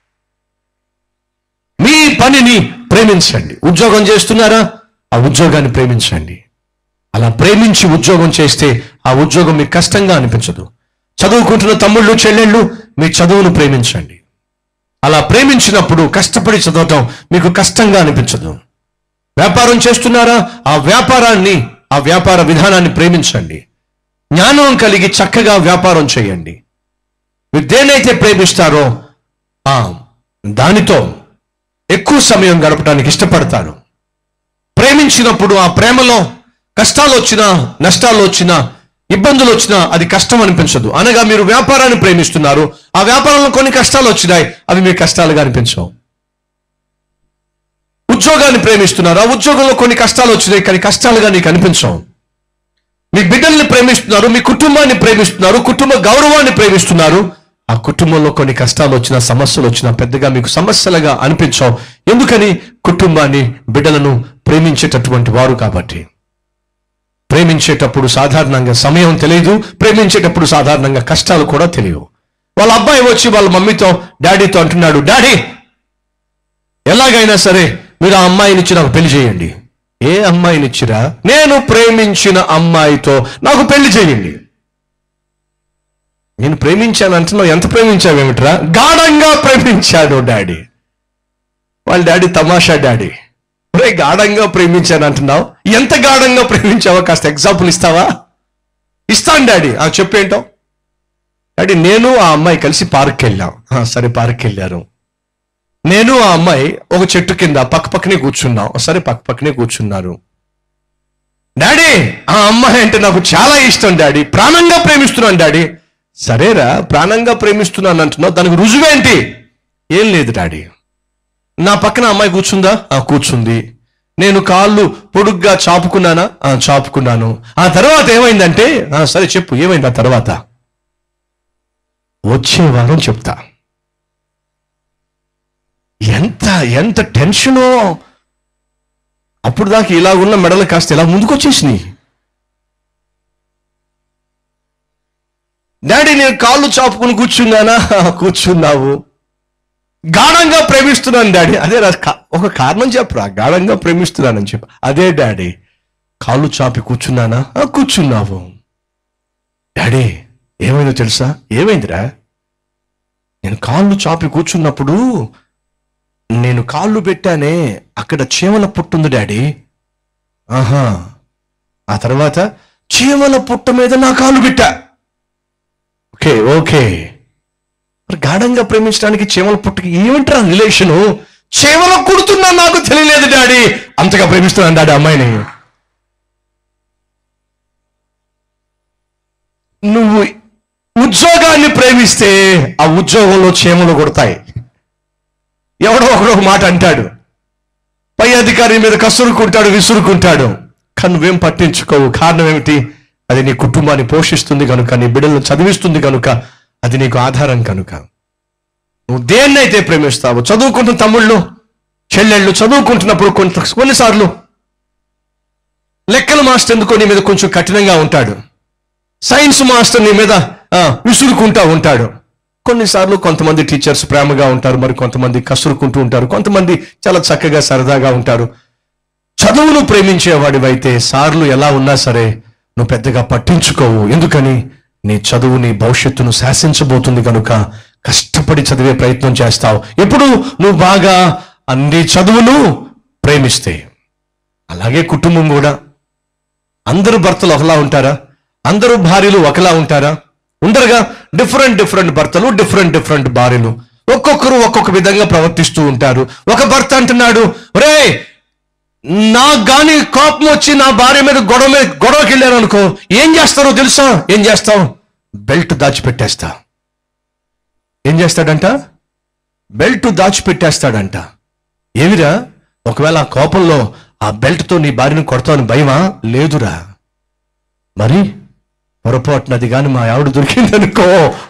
మీ పనిని ప్రేమించండి ఉద్యోగం చేస్తున్నారా ఆ ఉద్యోగాన్ని ప్రేమించండి అలా ప్రేమించి ఉద్యోగం చేస్తే ఆ ఉద్యోగం మీకు కష్టంగా అనిపించదు చదువుకుంటున్న తమ్ముళ్ళు చెల్లెళ్ళు మీ చదువును ప్రేమించండి అలా ప్రేమించినప్పుడు కష్టపడి చదవటం మీకు కష్టంగా అనిపించదు వ్యాపారం చేస్తున్నారా ఆ వ్యాపారాన్ని ఆ వ్యాపార విధానాన్ని ప్రేమించండి జ్ఞానం కలిగి చక్కగా వ్యాపారం చేయండి మీరు దేనైతే ప్రేమిస్తారో ఆ దానితో ఎక్కువ సమయం గడపడానికి ఇష్టపడతారు ప్రేమించినప్పుడు ఆ ప్రేమలో కష్టాలు వచ్చినా నష్టాలు వచ్చినా ఇబ్బందులు వచ్చినా అది కష్టం అనిపించదు అనగా మీరు వ్యాపారాన్ని ప్రేమిస్తున్నారు ఆ వ్యాపారంలో కొన్ని కష్టాలు వచ్చినాయి అవి మీకు కష్టాలుగా అనిపించవు ఉద్యోగాన్ని ప్రేమిస్తున్నారు ఆ ఉద్యోగంలో కొన్ని కష్టాలు వచ్చినాయి కానీ కష్టాలుగా నీకు అనిపించవు మీ బిడ్డల్ని ప్రేమిస్తున్నారు మీ కుటుంబాన్ని ప్రేమిస్తున్నారు కుటుంబ గౌరవాన్ని ప్రేమిస్తున్నారు ఆ కుటుంబంలో కొన్ని కష్టాలు వచ్చినా సమస్యలు వచ్చినా పెద్దగా మీకు సమస్యలుగా అనిపించవు ఎందుకని కుటుంబాన్ని బిడ్డలను ప్రేమించేటటువంటి వారు కాబట్టి ప్రేమించేటప్పుడు సాధారణంగా సమయం తెలియదు ప్రేమించేటప్పుడు సాధారణంగా కష్టాలు కూడా తెలియవు వాళ్ళ అబ్బాయి వచ్చి వాళ్ళ మమ్మీతో డాడీతో అంటున్నాడు డాడీ ఎలాగైనా సరే మీరు ఆ అమ్మాయిని ఇచ్చి నాకు పెళ్లి చేయండి ఏ అమ్మాయిని ఇచ్చిరా నేను ప్రేమించిన అమ్మాయితో నాకు పెళ్లి చేయండి నేను ప్రేమించాను అంటున్నావు ఎంత ప్రేమించావేమిట్రా గాఢంగా ప్రేమించాడు డాడీ వాళ్ళ డాడీ తమాషా డాడీ ఒరే గాఢంగా ప్రేమించాను అంటున్నావు ఎంత గాఢంగా ప్రేమించావో కాస్త ఎగ్జాంపుల్ ఇస్తావా ఇస్తాను డాడీ ఆ చెప్పేంటో డాడీ నేను ఆ అమ్మాయి కలిసి పార్క్కి వెళ్ళాం "ఆ, సరే పార్క్కి వెళ్ళారు నేను ఆ అమ్మాయి ఒక చెట్టు కింద పక్క పక్కనే కూర్చున్నాం సరే పక్క పక్కనే కూర్చున్నారు డాడీ ఆ అమ్మాయి అంటే నాకు చాలా ఇష్టం డాడీ ప్రాణంగా ప్రేమిస్తున్నాను డాడీ సరేరా ప్రాణంగా ప్రేమిస్తున్నాను అంటున్నావు దానికి రుజువేంటి ఏం లేదు డాడీ నా పక్కన అమ్మాయి కూర్చుందా ఆ కూర్చుంది నేను కాళ్ళు పొడుగ్గా చాపుకున్నానా ఆ చాపుకున్నాను ఆ తర్వాత ఏమైందంటే ఆ సరే చెప్పు ఏమైంది ఆ తర్వాత వచ్చే వారం చెప్తా ఎంత ఎంత టెన్షనో అప్పుడు దాకా ఇలా ఉన్న మెడలు కాస్త ఇలా ముందుకు వచ్చేసినాయి డాడీ నేను కాళ్ళు చాపుకుని కూర్చున్నానా కూర్చున్నావు గాఢంగా ప్రేమిస్తున్నాను డాడీ అదే రా కా- ఒక కారణం చెప్పరా గాఢంగా ప్రేమిస్తున్నానని చెప్పు అదే డాడీ కాళ్ళు చాపి కూర్చున్నానా "ఆ, కూర్చున్నావు డాడీ ఏమైందో తెలుసా ఏమైందిరా నేను కాళ్ళు చాపి కూర్చున్నప్పుడు నేను కాళ్ళు పెట్టానే అక్కడ చీమల పుట్టుంది డాడీ ఆహా ఆ తర్వాత చీమల పుట్ట మీద నా కాళ్ళు పెట్టా ఓకే ఓకే మరి గాఢంగా ప్రేమించడానికి చీమల పుట్టకి ఏమిట్రా రిలేషను చేవలో కుడుతున్నా నాకు తెలియలేదు డాడీ అంతగా ప్రేమిస్తున్నాను డాడీ అమ్మాయిని నువ్వు ఉద్యోగాన్ని ప్రేమిస్తే ఆ ఉద్యోగంలో చేమలు కొడతాయి ఎవడో ఒకడో ఒక మాట అంటాడు పై అధికారి మీద కసురుకుంటాడు విసురుకుంటాడు కానీ నువ్వేం పట్టించుకోవు కారణం ఏమిటి అది నీ కుటుంబాన్ని పోషిస్తుంది కనుక నీ బిడ్డలను చదివిస్తుంది కనుక అది నీకు ఆధారం కనుక నువ్వు దేన్నైతే ప్రేమిస్తావో చదువుకుంటున్న తమ్ముళ్ళు చెల్లెళ్ళు చదువుకుంటున్నప్పుడు కొంత కొన్నిసార్లు లెక్కల మాస్టర్ ఎందుకో నీ మీద కొంచెం కఠినంగా ఉంటాడు సైన్స్ మాస్టర్ నీ మీద ఆ, విసురుకుంటా ఉంటాడు కొన్నిసార్లు కొంతమంది టీచర్స్ ప్రేమగా ఉంటారు మరి కొంతమంది కసురుకుంటూ ఉంటారు కొంతమంది చాలా చక్కగా సరదాగా ఉంటారు చదువును ప్రేమించేవాడివైతే సార్లు ఎలా ఉన్నా సరే నువ్వు పెద్దగా పట్టించుకోవు ఎందుకని నీ చదువు నీ భవిష్యత్తును శాసించబోతుంది కనుక కష్టపడి చదివే ప్రయత్నం చేస్తావు ఎప్పుడు నువ్వు బాగా అన్ని చదువును ప్రేమిస్తే అలాగే కుటుంబం కూడా అందరూ భర్తలు ఒకలా ఉంటారా అందరూ భార్యలు ఒకలా ఉంటారా ఉండరుగా డిఫరెంట్ డిఫరెంట్ భర్తలు డిఫరెంట్ డిఫరెంట్ భార్యలు ఒక్కొక్కరు ఒక్కొక్క విధంగా ప్రవర్తిస్తూ ఉంటారు ఒక భర్త అంటున్నాడు రే నాకు గాని కోపం వచ్చి నా భార్య మీద గొడవ మీద గొడవకి వెళ్ళాను అనుకో ఏం చేస్తారో తెలుసా ఏం చేస్తావు బెల్ట్ దాచిపెట్టేస్తా ఏం చేస్తాడంట బెల్ట్ దాచిపెట్టేస్తాడంట ఏమిరా ఒకవేళ ఆ కోపంలో ఆ బెల్ట్తో నీ భార్యను కొడతాను భయమా లేదురా మరి పొరపాటునది కానీ మా ఆవిడ దొరికిందనుకో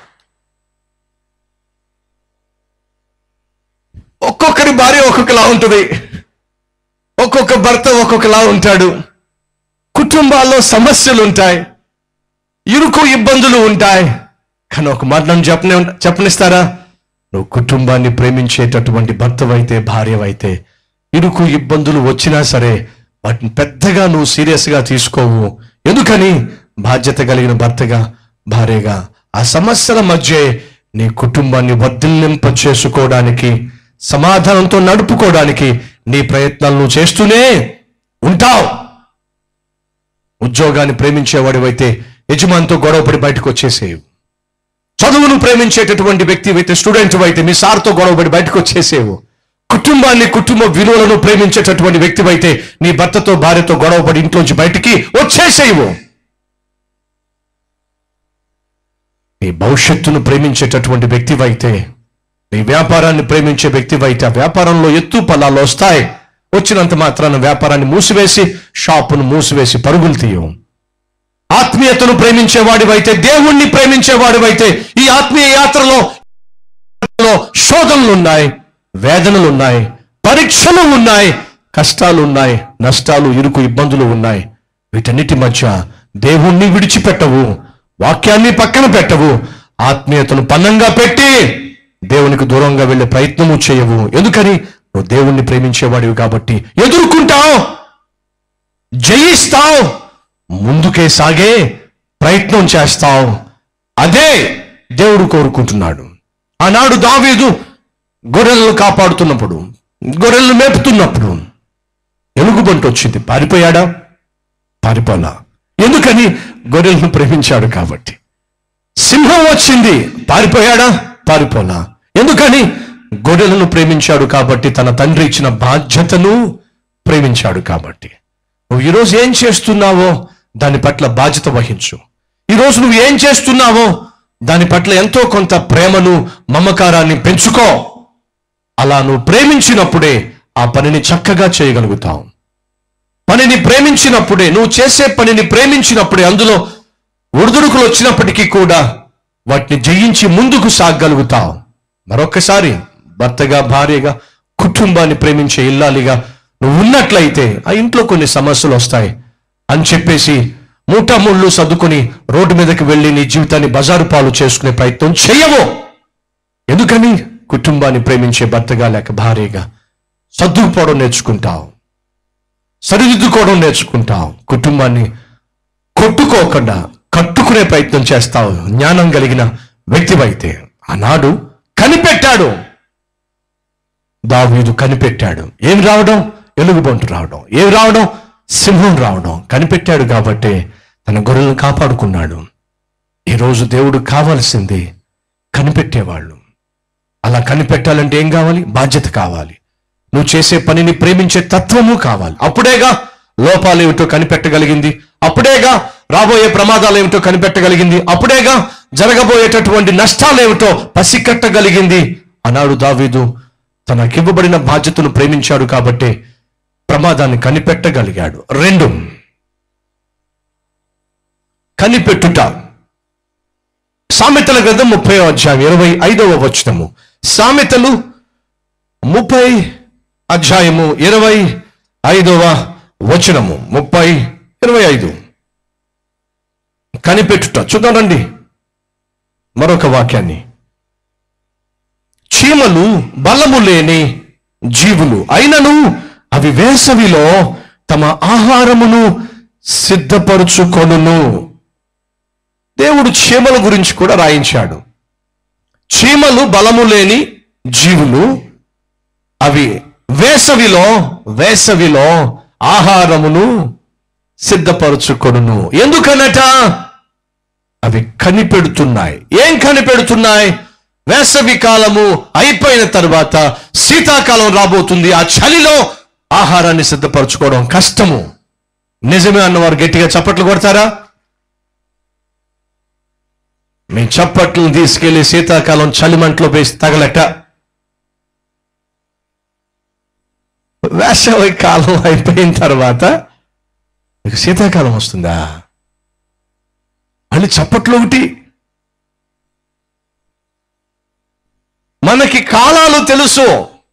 ఒక్కొక్కరి భార్య ఒక్కొక్కలా ఉంటుంది ఒక్కొక్క భర్త ఒక్కొక్కలా ఉంటాడు కుటుంబాల్లో సమస్యలు ఉంటాయి ఇరుకు ఇబ్బందులు ఉంటాయి కానీ ఒక మాట నన్ను చెప్పని చెప్పనిస్తారా నువ్వు కుటుంబాన్ని ప్రేమించేటటువంటి భర్తవైతే భార్యవైతే ఇరుకు ఇబ్బందులు వచ్చినా సరే వాటిని పెద్దగా నువ్వు సీరియస్గా తీసుకోవు ఎందుకని బాధ్యత కలిగిన భర్తగా భార్యగా ఆ సమస్యల మధ్య నీ కుటుంబాన్ని వర్ధిల్లింప చేసుకోవడానికి సమాధానంతో నడుపుకోవడానికి నీ ప్రయత్నాలు నువ్వు చేస్తూనే ఉంటావు ఉద్యోగాన్ని ప్రేమించేవాడివైతే యజమానితో గొడవపడి బయటకు వచ్చేసేవు చదువును ప్రేమించేటటువంటి వ్యక్తి అయితే స్టూడెంట్ అయితే మీ సార్తో గొడవపడి బయటకు వచ్చేసేవు కుటుంబాన్ని కుటుంబ విలువలను ప్రేమించేటటువంటి వ్యక్తి అయితే నీ భర్తతో భార్యతో గొడవపడి ఇంట్లోంచి బయటికి వచ్చేసేవు నీ భవిష్యత్తును ప్రేమించేటటువంటి వ్యక్తివైతే నీ వ్యాపారాన్ని ప్రేమించే వ్యక్తివైతే ఆ వ్యాపారంలో ఎత్తు పల్లాలు వస్తాయి వచ్చినంత మాత్రాన వ్యాపారాన్ని మూసివేసి షాపును మూసివేసి పరుగులు తీయవు ఆత్మీయతను ప్రేమించేవాడివైతే దేవుణ్ణి ప్రేమించేవాడివైతే ఈ ఆత్మీయ యాత్రలో లో శోధనలు ఉన్నాయి వేదనలు ఉన్నాయి పరీక్షలు ఉన్నాయి కష్టాలు ఉన్నాయి నష్టాలు ఇరుకు ఇబ్బందులు ఉన్నాయి వీటన్నిటి మధ్య దేవుణ్ణి విడిచిపెట్టవు వాక్యాన్ని పక్కన పెట్టవు ఆత్మీయతను పన్నంగా పెట్టి దేవునికి దూరంగా వెళ్ళే ప్రయత్నము చేయవు ఎందుకని నువ్వు దేవుణ్ణి ప్రేమించేవాడివి కాబట్టి ఎదుర్కొంటావు జయిస్తావు ముందుకే సాగే ప్రయత్నం చేస్తావు అదే దేవుడు కోరుకుంటున్నాడు ఆనాడు దావీదు గొర్రెలను కాపాడుతున్నప్పుడు గొర్రెలను మేపుతున్నప్పుడు ఎలుగుబంటి వచ్చింది పారిపోయాడా పారిపోలా ఎందుకని గొర్రెలను ప్రేమించాడు కాబట్టి సింహం వచ్చింది పారిపోయాడా పారిపోలా ఎందుకని గొర్రెలను ప్రేమించాడు కాబట్టి తన తండ్రి ఇచ్చిన బాధ్యతను ప్రేమించాడు కాబట్టి నువ్వు ఈరోజు ఏం చేస్తున్నావో దాని పట్ల బాధ్యత వహించు ఈరోజు నువ్వు ఏం చేస్తున్నావో దాని పట్ల ఎంతో కొంత ప్రేమను మమకారాన్ని పెంచుకో అలా నువ్వు ప్రేమించినప్పుడే ఆ పనిని చక్కగా చేయగలుగుతావు పనిని ప్రేమించినప్పుడే నువ్వు చేసే పనిని ప్రేమించినప్పుడే అందులో ఒడిదుడుకులు వచ్చినప్పటికీ కూడా వాటిని జయించి ముందుకు సాగగలుగుతావు మరొక్కసారి భర్తగా భార్యగా కుటుంబాన్ని ప్రేమించే ఇల్లాలిగా నువ్వు ఉన్నట్లయితే ఆ ఇంట్లో కొన్ని సమస్యలు వస్తాయి అని చెప్పేసి మూట ముళ్ళు సర్దుకొని రోడ్డు మీదకి వెళ్ళి నీ జీవితాన్ని బజారు పాలు చేసుకునే ప్రయత్నం చేయవు ఎందుకని కుటుంబాన్ని ప్రేమించే భర్తగా లేక భార్యగా సర్దుకుపోవడం నేర్చుకుంటావు సరిదిద్దుకోవడం నేర్చుకుంటావు కుటుంబాన్ని కొట్టుకోకుండా కట్టుకునే ప్రయత్నం చేస్తావు జ్ఞానం కలిగిన వ్యక్తివైతే ఆనాడు కనిపెట్టాడు దావీదు కనిపెట్టాడు ఏం రావడం ఎలుగుబంటు రావడం ఏం రావడం సింహం రావడం కనిపెట్టాడు కాబట్టి తన గొర్రెలను కాపాడుకున్నాడు ఈరోజు దేవుడు కావాల్సింది కనిపెట్టేవాళ్ళు అలా కనిపెట్టాలంటే ఏం కావాలి బాధ్యత కావాలి నువ్వు చేసే పనిని ప్రేమించే తత్వము కావాలి అప్పుడేగా లోపాలు ఏమిటో కనిపెట్టగలిగింది అప్పుడేగా రాబోయే ప్రమాదాలు ఏమిటో కనిపెట్టగలిగింది అప్పుడేగా జరగబోయేటటువంటి నష్టాలు ఏమిటో పసికట్టగలిగింది అన్నాడు దావీదు తనకివ్వబడిన బాధ్యతను ప్రేమించాడు కాబట్టి ప్రమాదాన్ని కనిపెట్టగలిగాడు రెండు కనిపెట్టుట సామెతల గ్రంథం ముప్పై అధ్యాయం ఇరవై ఐదవ వచనము సామెతలు ముప్పై అధ్యాయము ఇరవై ఐదవ వచనము ముప్పై ఇరవై ఐదు కనిపెట్టుట చూద్దాం రండి మరొక వాక్యాన్ని చీమలు బలము లేని జీవులు అయినను అవి వేసవిలో తమ ఆహారమును సిద్ధపరుచుకొనును దేవుడు చీమల గురించి కూడా రాయించాడు చీమలు బలము లేని జీవులు అవి వేసవిలో వేసవిలో ఆహారమును సిద్ధపరచుకొనును ఎందుకనట అవి కనిపెడుతున్నాయి ఏం కనిపెడుతున్నాయి వేసవి కాలము అయిపోయిన తర్వాత శీతాకాలం రాబోతుంది ఆ చలిలో ఆహారాన్ని సిద్ధపరచుకోవడం కష్టము నిజమే అన్నవారు గట్టిగా చప్పట్లు కొడతారా మీ చప్పట్లను తీసుకెళ్లి శీతాకాలం చలిమంటలో వేసి తగలట వేసవి కాలం అయిపోయిన తర్వాత మీకు శీతాకాలం వస్తుందా అని చప్పట్లు ఒకటి మనకి కాలాలు తెలుసు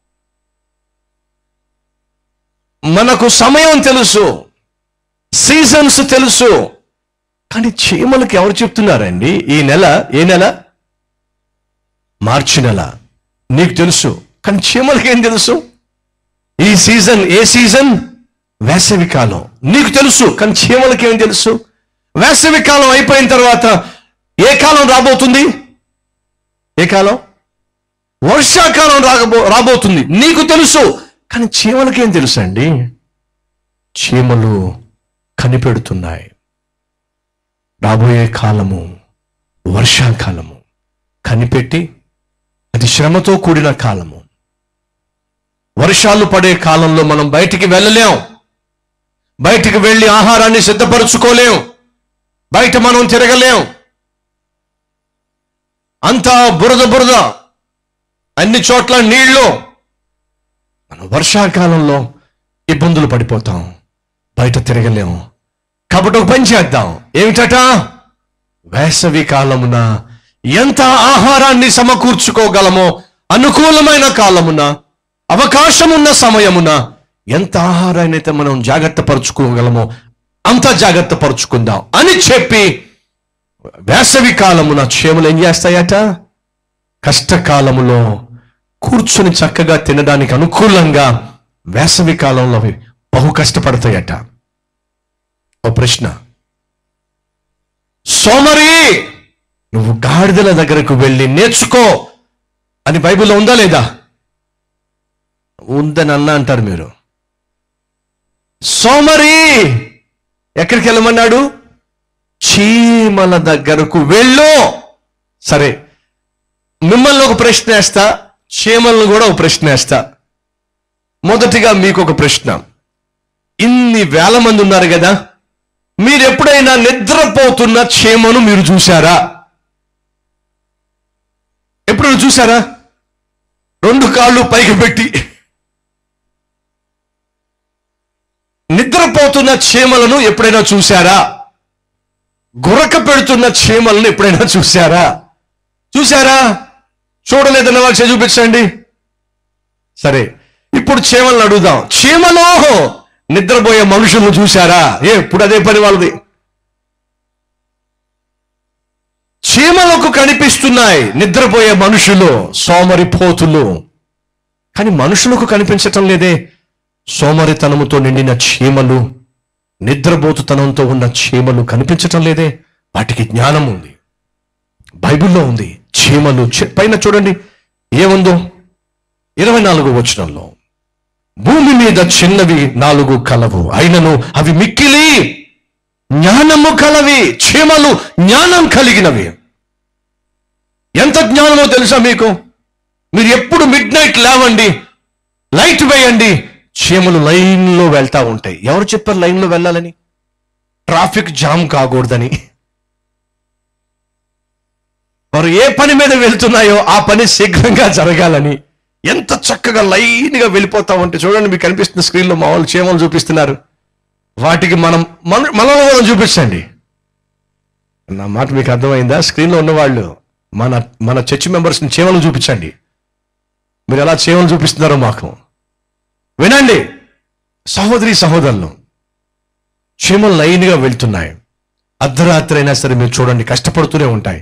మనకు సమయం తెలుసు సీజన్స్ తెలుసు కానీ చీమలకి ఎవరు చెప్తున్నారండి ఈ నెల ఏ నెల మార్చి నెల నీకు తెలుసు కానీ చీమలకి ఏం తెలుసు ఈ సీజన్ ఏ సీజన్ వేసవి కాలం నీకు తెలుసు కానీ చీమలకి ఏం తెలుసు వేసవి కాలం అయిపోయిన తర్వాత ఏ కాలం రాబోతుంది ఏ కాలం వర్షాకాలం రాగబో రాబోతుంది నీకు తెలుసు కానీ చీమలకేం తెలుసు అండి చీమలు కనిపెడుతున్నాయి రాబోయే కాలము వర్షాకాలము కనిపెట్టి అది శ్రమతో కూడిన కాలము వర్షాలు పడే కాలంలో మనం బయటికి వెళ్ళలేం బయటికి వెళ్ళి ఆహారాన్ని సిద్ధపరచుకోలేం బయట మనం తిరగలేం అంతా బురద బురద అన్ని చోట్ల నీళ్లు మనం వర్షాకాలంలో ఇబ్బందులు పడిపోతాం బయట తిరగలేం కాబట్టి ఒక పని చేద్దాం ఏమిటట వేసవి కాలమున ఎంత ఆహారాన్ని సమకూర్చుకోగలమో అనుకూలమైన కాలమున అవకాశం ఉన్న సమయమున ఎంత ఆహారాన్ని అయితే మనం జాగ్రత్త పరుచుకోగలమో అంత జాగ్రత్త పరుచుకుందాం అని చెప్పి వేసవి కాలమున చేమలు ఏం చేస్తాయట కష్టకాలములో కూర్చుని చక్కగా తినడానికి అనుకూలంగా వేసవి కాలంలో అవి బహు కష్టపడతాయట ఓ ప్రశ్న సోమరి నువ్వు గాడిదల దగ్గరకు వెళ్ళి నేర్చుకో అని బైబిల్లో ఉందా లేదా ఉందని అన్న అంటారు మీరు సోమరి ఎక్కడికి వెళ్ళమన్నాడు చీమల దగ్గరకు వెళ్ళు సరే మిమ్మల్ని ఒక ప్రశ్న వేస్తా చీమలను కూడా ఒక ప్రశ్న వేస్తా మొదటిగా మీకు ఒక ప్రశ్న ఇన్ని వేల మంది ఉన్నారు కదా మీరు ఎప్పుడైనా నిద్రపోతున్న చీమను మీరు చూశారా ఎప్పుడు చూసారా రెండు కాళ్ళు పైకి పెట్టి నిద్రపోతున్న చీమలను ఎప్పుడైనా చూశారా గురక పెడుతున్న చీమలను ఎప్పుడైనా చూశారా చూశారా చూడలేదన్న వాళ్ళు చేయి చూపించండి సరే ఇప్పుడు చీమలను అడుగుదాం చీమలో నిద్రపోయే మనుషులను చూశారా ఏ ఇప్పుడు అదే పని వాళ్ళది చీమలకు కనిపిస్తున్నాయి నిద్రపోయే మనుషులు సోమరిపోతులు కానీ మనుషులకు కనిపించటం లేదే సోమరితనముతో నిండిన చీమలు నిద్రపోతుతనంతో ఉన్న చీమలు కనిపించటం లేదే వాటికి జ్ఞానం ఉంది బైబిల్లో ఉంది చీమలు చి- పైన చూడండి ఏముందో ఇరవై నాలుగు వచనంలో భూమి మీద చిన్నవి నాలుగు కలవు అయినను అవి మిక్కిలి జ్ఞానము కలవి చీమలు జ్ఞానం కలిగినవి ఎంత జ్ఞానమో తెలుసా మీకు మీరు ఎప్పుడు మిడ్ నైట్ లేవండి లైట్ వేయండి చీమలు లైన్లో వెళ్తా ఉంటాయి ఎవరు చెప్పారు లైన్లో వెళ్ళాలని ట్రాఫిక్ జామ్ కాకూడదని వారు ఏ పని మీద వెళ్తున్నాయో ఆ పని శీఘ్రంగా జరగాలని ఎంత చక్కగా లైన్గా వెళ్ళిపోతా ఉంటే చూడండి మీకు కనిపిస్తున్న స్క్రీన్లో మా వాళ్ళు చీమలు చూపిస్తున్నారు వాటికి మనం మన మనలో మనం చూపించండి నా మాట మీకు అర్థమైందా స్క్రీన్లో ఉన్నవాళ్ళు మన మన చర్చ్ మెంబర్స్ని చీమలు చూపించండి మీరు ఎలా చీమలు చూపిస్తున్నారో మాకు వినండి సహోదరి సహోదరులు చీమలు లైన్గా వెళ్తున్నాయి అర్ధరాత్రి అయినా సరే మీరు చూడండి కష్టపడుతూనే ఉంటాయి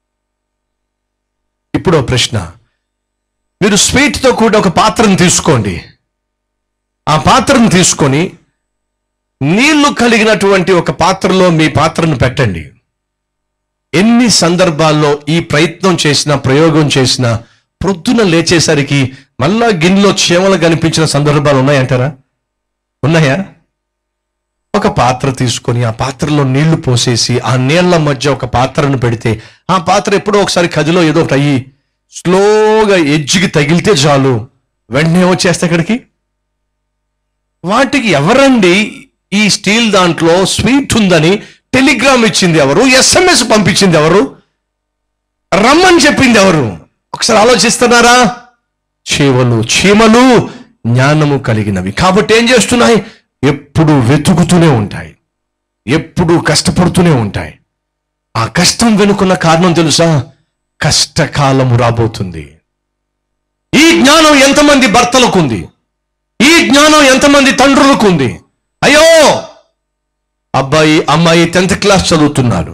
ఇప్పుడు ఓ ప్రశ్న మీరు స్వీట్తో కూడా ఒక పాత్రను తీసుకోండి ఆ పాత్రను తీసుకొని నీళ్లు కలిగినటువంటి ఒక పాత్రలో మీ పాత్రను పెట్టండి ఎన్ని సందర్భాల్లో ఈ ప్రయత్నం చేసిన ప్రయోగం చేసిన ప్రొద్దున లేచేసరికి మళ్ళా గిన్నెలో చీమలు కనిపించిన సందర్భాలు ఉన్నాయంటారా ఉన్నాయా ఒక పాత్ర తీసుకొని ఆ పాత్రలో నీళ్లు పోసేసి ఆ నీళ్ల మధ్య ఒక పాత్రను పెడితే ఆ పాత్ర ఎప్పుడో ఒకసారి కదిలో ఏదో ఒకటి అయ్యి స్లోగా ఎడ్జికి తగిలితే చాలు వెంటనే వచ్చేస్తే అక్కడికి వాటికి ఎవరండి ఈ స్టీల్ దాంట్లో స్వీట్ ఉందని టెలిగ్రామ్ ఇచ్చింది ఎవరు ఎస్ఎంఎస్ పంపించింది ఎవరు రమ్మని చెప్పింది ఎవరు ఒకసారి ఆలోచిస్తున్నారా చీమలు చీమలు జ్ఞానము కలిగినవి కాబట్టి ఏం చేస్తున్నాయి ఎప్పుడు వెతుకుతూనే ఉంటాయి ఎప్పుడు కష్టపడుతూనే ఉంటాయి ఆ కష్టం వెనుకున్న కారణం తెలుసా కష్టకాలము రాబోతుంది ఈ జ్ఞానం ఎంతమంది భర్తలకు ఉంది ఈ జ్ఞానం ఎంతమంది తండ్రులకు ఉంది అయ్యో అబ్బాయి అమ్మాయి టెన్త్ క్లాస్ చదువుతున్నారు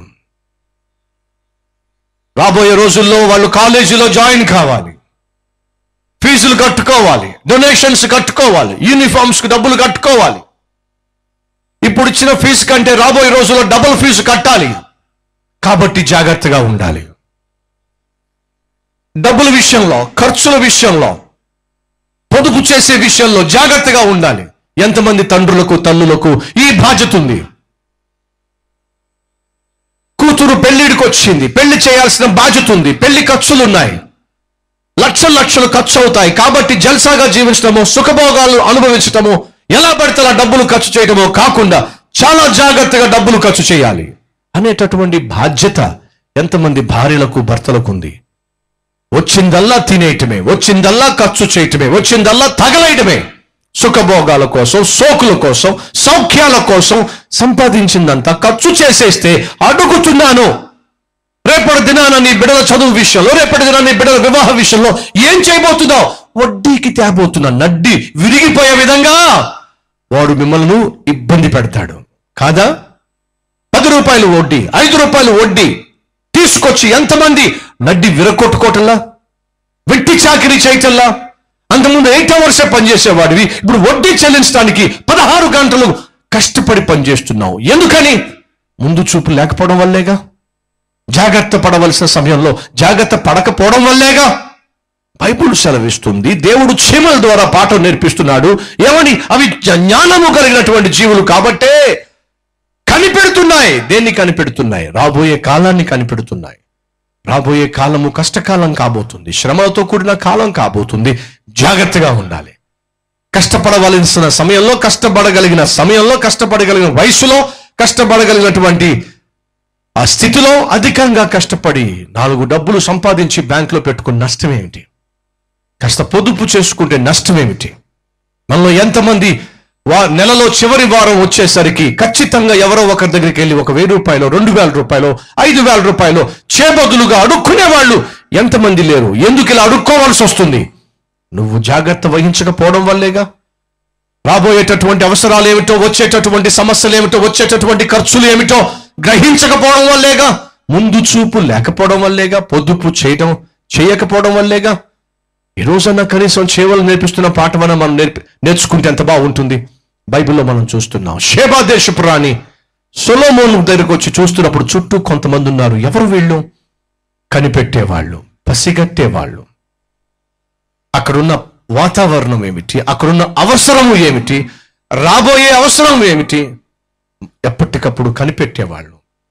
రాబోయే రోజుల్లో వాళ్ళు కాలేజీలో జాయిన్ కావాలి ఫీజులు కట్టుకోవాలి డొనేషన్స్ కట్టుకోవాలి యూనిఫామ్స్ కి డబ్బులు కట్టుకోవాలి ఇప్పుడు ఇచ్చిన ఫీజు కంటే రాబోయే రోజుల్లో డబుల్ ఫీజు కట్టాలి కాబట్టి జాగ్రత్తగా ఉండాలి డబ్బుల విషయంలో ఖర్చుల విషయంలో పొదుపు చేసే విషయంలో జాగ్రత్తగా ఉండాలి ఎంతమంది తండ్రులకు తల్లులకు ఈ బాధ్యత ఉంది కూతురు పెళ్లిడికి వచ్చింది పెళ్లి చేయాల్సిన బాధ్యత ఉంది పెళ్లి ఖర్చులు ఉన్నాయి లక్షలు లక్షలు ఖర్చు అవుతాయి కాబట్టి జల్సాగా జీవించడము సుఖభోగాలు అనుభవించటము ఎలా పడితే అలా డబ్బులు ఖర్చు చేయడమో కాకుండా చాలా జాగ్రత్తగా డబ్బులు ఖర్చు చేయాలి అనేటటువంటి బాధ్యత ఎంతమంది భార్యలకు భర్తలకు ఉంది వచ్చిందల్లా తినేయటమే వచ్చిందల్లా ఖర్చు చేయటమే వచ్చిందల్లా తగలేయటమే సుఖభోగాల కోసం సోకుల కోసం సౌఖ్యాల కోసం సంపాదించిందంతా ఖర్చు చేసేస్తే అడుగుతున్నాను రేపటి దినాన నీ బిడ్డల చదువు విషయంలో రేపటి దినాన నీ బిడ్డల వివాహ విషయంలో ఏం చేయబోతున్నావు వడ్డీకి తేబోతున్నా నడ్డి విరిగిపోయే విధంగా వాడు మిమ్మల్ని ఇబ్బంది పెడతాడు కాదా పది రూపాయలు వడ్డీ ఐదు రూపాయలు వడ్డీ తీసుకొచ్చి ఎంతమంది నడ్డి విరగొట్టుకోవటంలా వెట్టి చాకిరీ చేయటంలా అంతకుముందు ఎయిట్ అవర్సే పనిచేసేవాడివి ఇప్పుడు వడ్డీ చెల్లించడానికి పదహారు గంటలు కష్టపడి పనిచేస్తున్నావు ఎందుకని ముందు చూపు లేకపోవడం వల్లేగా జాగ్రత్త పడవలసిన సమయంలో జాగ్రత్త పడకపోవడం వల్లేగా బైబుల్ సెలవిస్తుంది దేవుడు చీమల ద్వారా పాఠం నేర్పిస్తున్నాడు ఏమని అవి జ్ఞానము కలిగినటువంటి జీవులు కాబట్టే కనిపెడుతున్నాయి దేన్ని కనిపెడుతున్నాయి రాబోయే కాలాన్ని కనిపెడుతున్నాయి రాబోయే కాలము కష్టకాలం కాబోతుంది శ్రమలతో కూడిన కాలం కాబోతుంది జాగ్రత్తగా ఉండాలి కష్టపడవలసిన సమయంలో కష్టపడగలిగిన సమయంలో కష్టపడగలిగిన వయసులో కష్టపడగలిగినటువంటి ఆ స్థితిలో అధికంగా కష్టపడి నాలుగు డబ్బులు సంపాదించి బ్యాంకులో పెట్టుకున్న నష్టం ఏమిటి కాస్త పొదుపు చేసుకుంటే నష్టం ఏమిటి మనలో ఎంతమంది వా నెలలో చివరి వారం వచ్చేసరికి ఖచ్చితంగా ఎవరో ఒకరి దగ్గరికి వెళ్ళి ఒక వెయ్యి రూపాయలు రెండు వేల రూపాయలు ఐదు వేల రూపాయలు చేబదులుగా అడుక్కునే వాళ్ళు ఎంతమంది లేరు ఎందుకు ఇలా అడుక్కోవాల్సి వస్తుంది నువ్వు జాగ్రత్త వహించకపోవడం వల్లేగా రాబోయేటటువంటి అవసరాలు ఏమిటో వచ్చేటటువంటి సమస్యలు ఏమిటో వచ్చేటటువంటి ఖర్చులు ఏమిటో గ్రహించకపోవడం వల్లేగా ముందు చూపు లేకపోవడం వల్లేగా పొదుపు చేయడం చేయకపోవడం వల్లేగా ఈ రోజన్నా కనీసం చేవలు నేర్పిస్తున్న పాఠమన మనం నేర్పి నేర్చుకుంటే ఎంత బాగుంటుంది బైబిల్లో మనం చూస్తున్నాం షేబా దేశపు రాణి సొలోమోను దగ్గరకు వచ్చి చూస్తున్నప్పుడు చుట్టూ కొంతమంది ఉన్నారు ఎవరు వీళ్ళు కనిపెట్టేవాళ్ళు పసిగట్టేవాళ్ళు అక్కడున్న వాతావరణం ఏమిటి అక్కడున్న అవసరము ఏమిటి రాబోయే అవసరం ఏమిటి ఎప్పటికప్పుడు కనిపెట్టేవాళ్ళు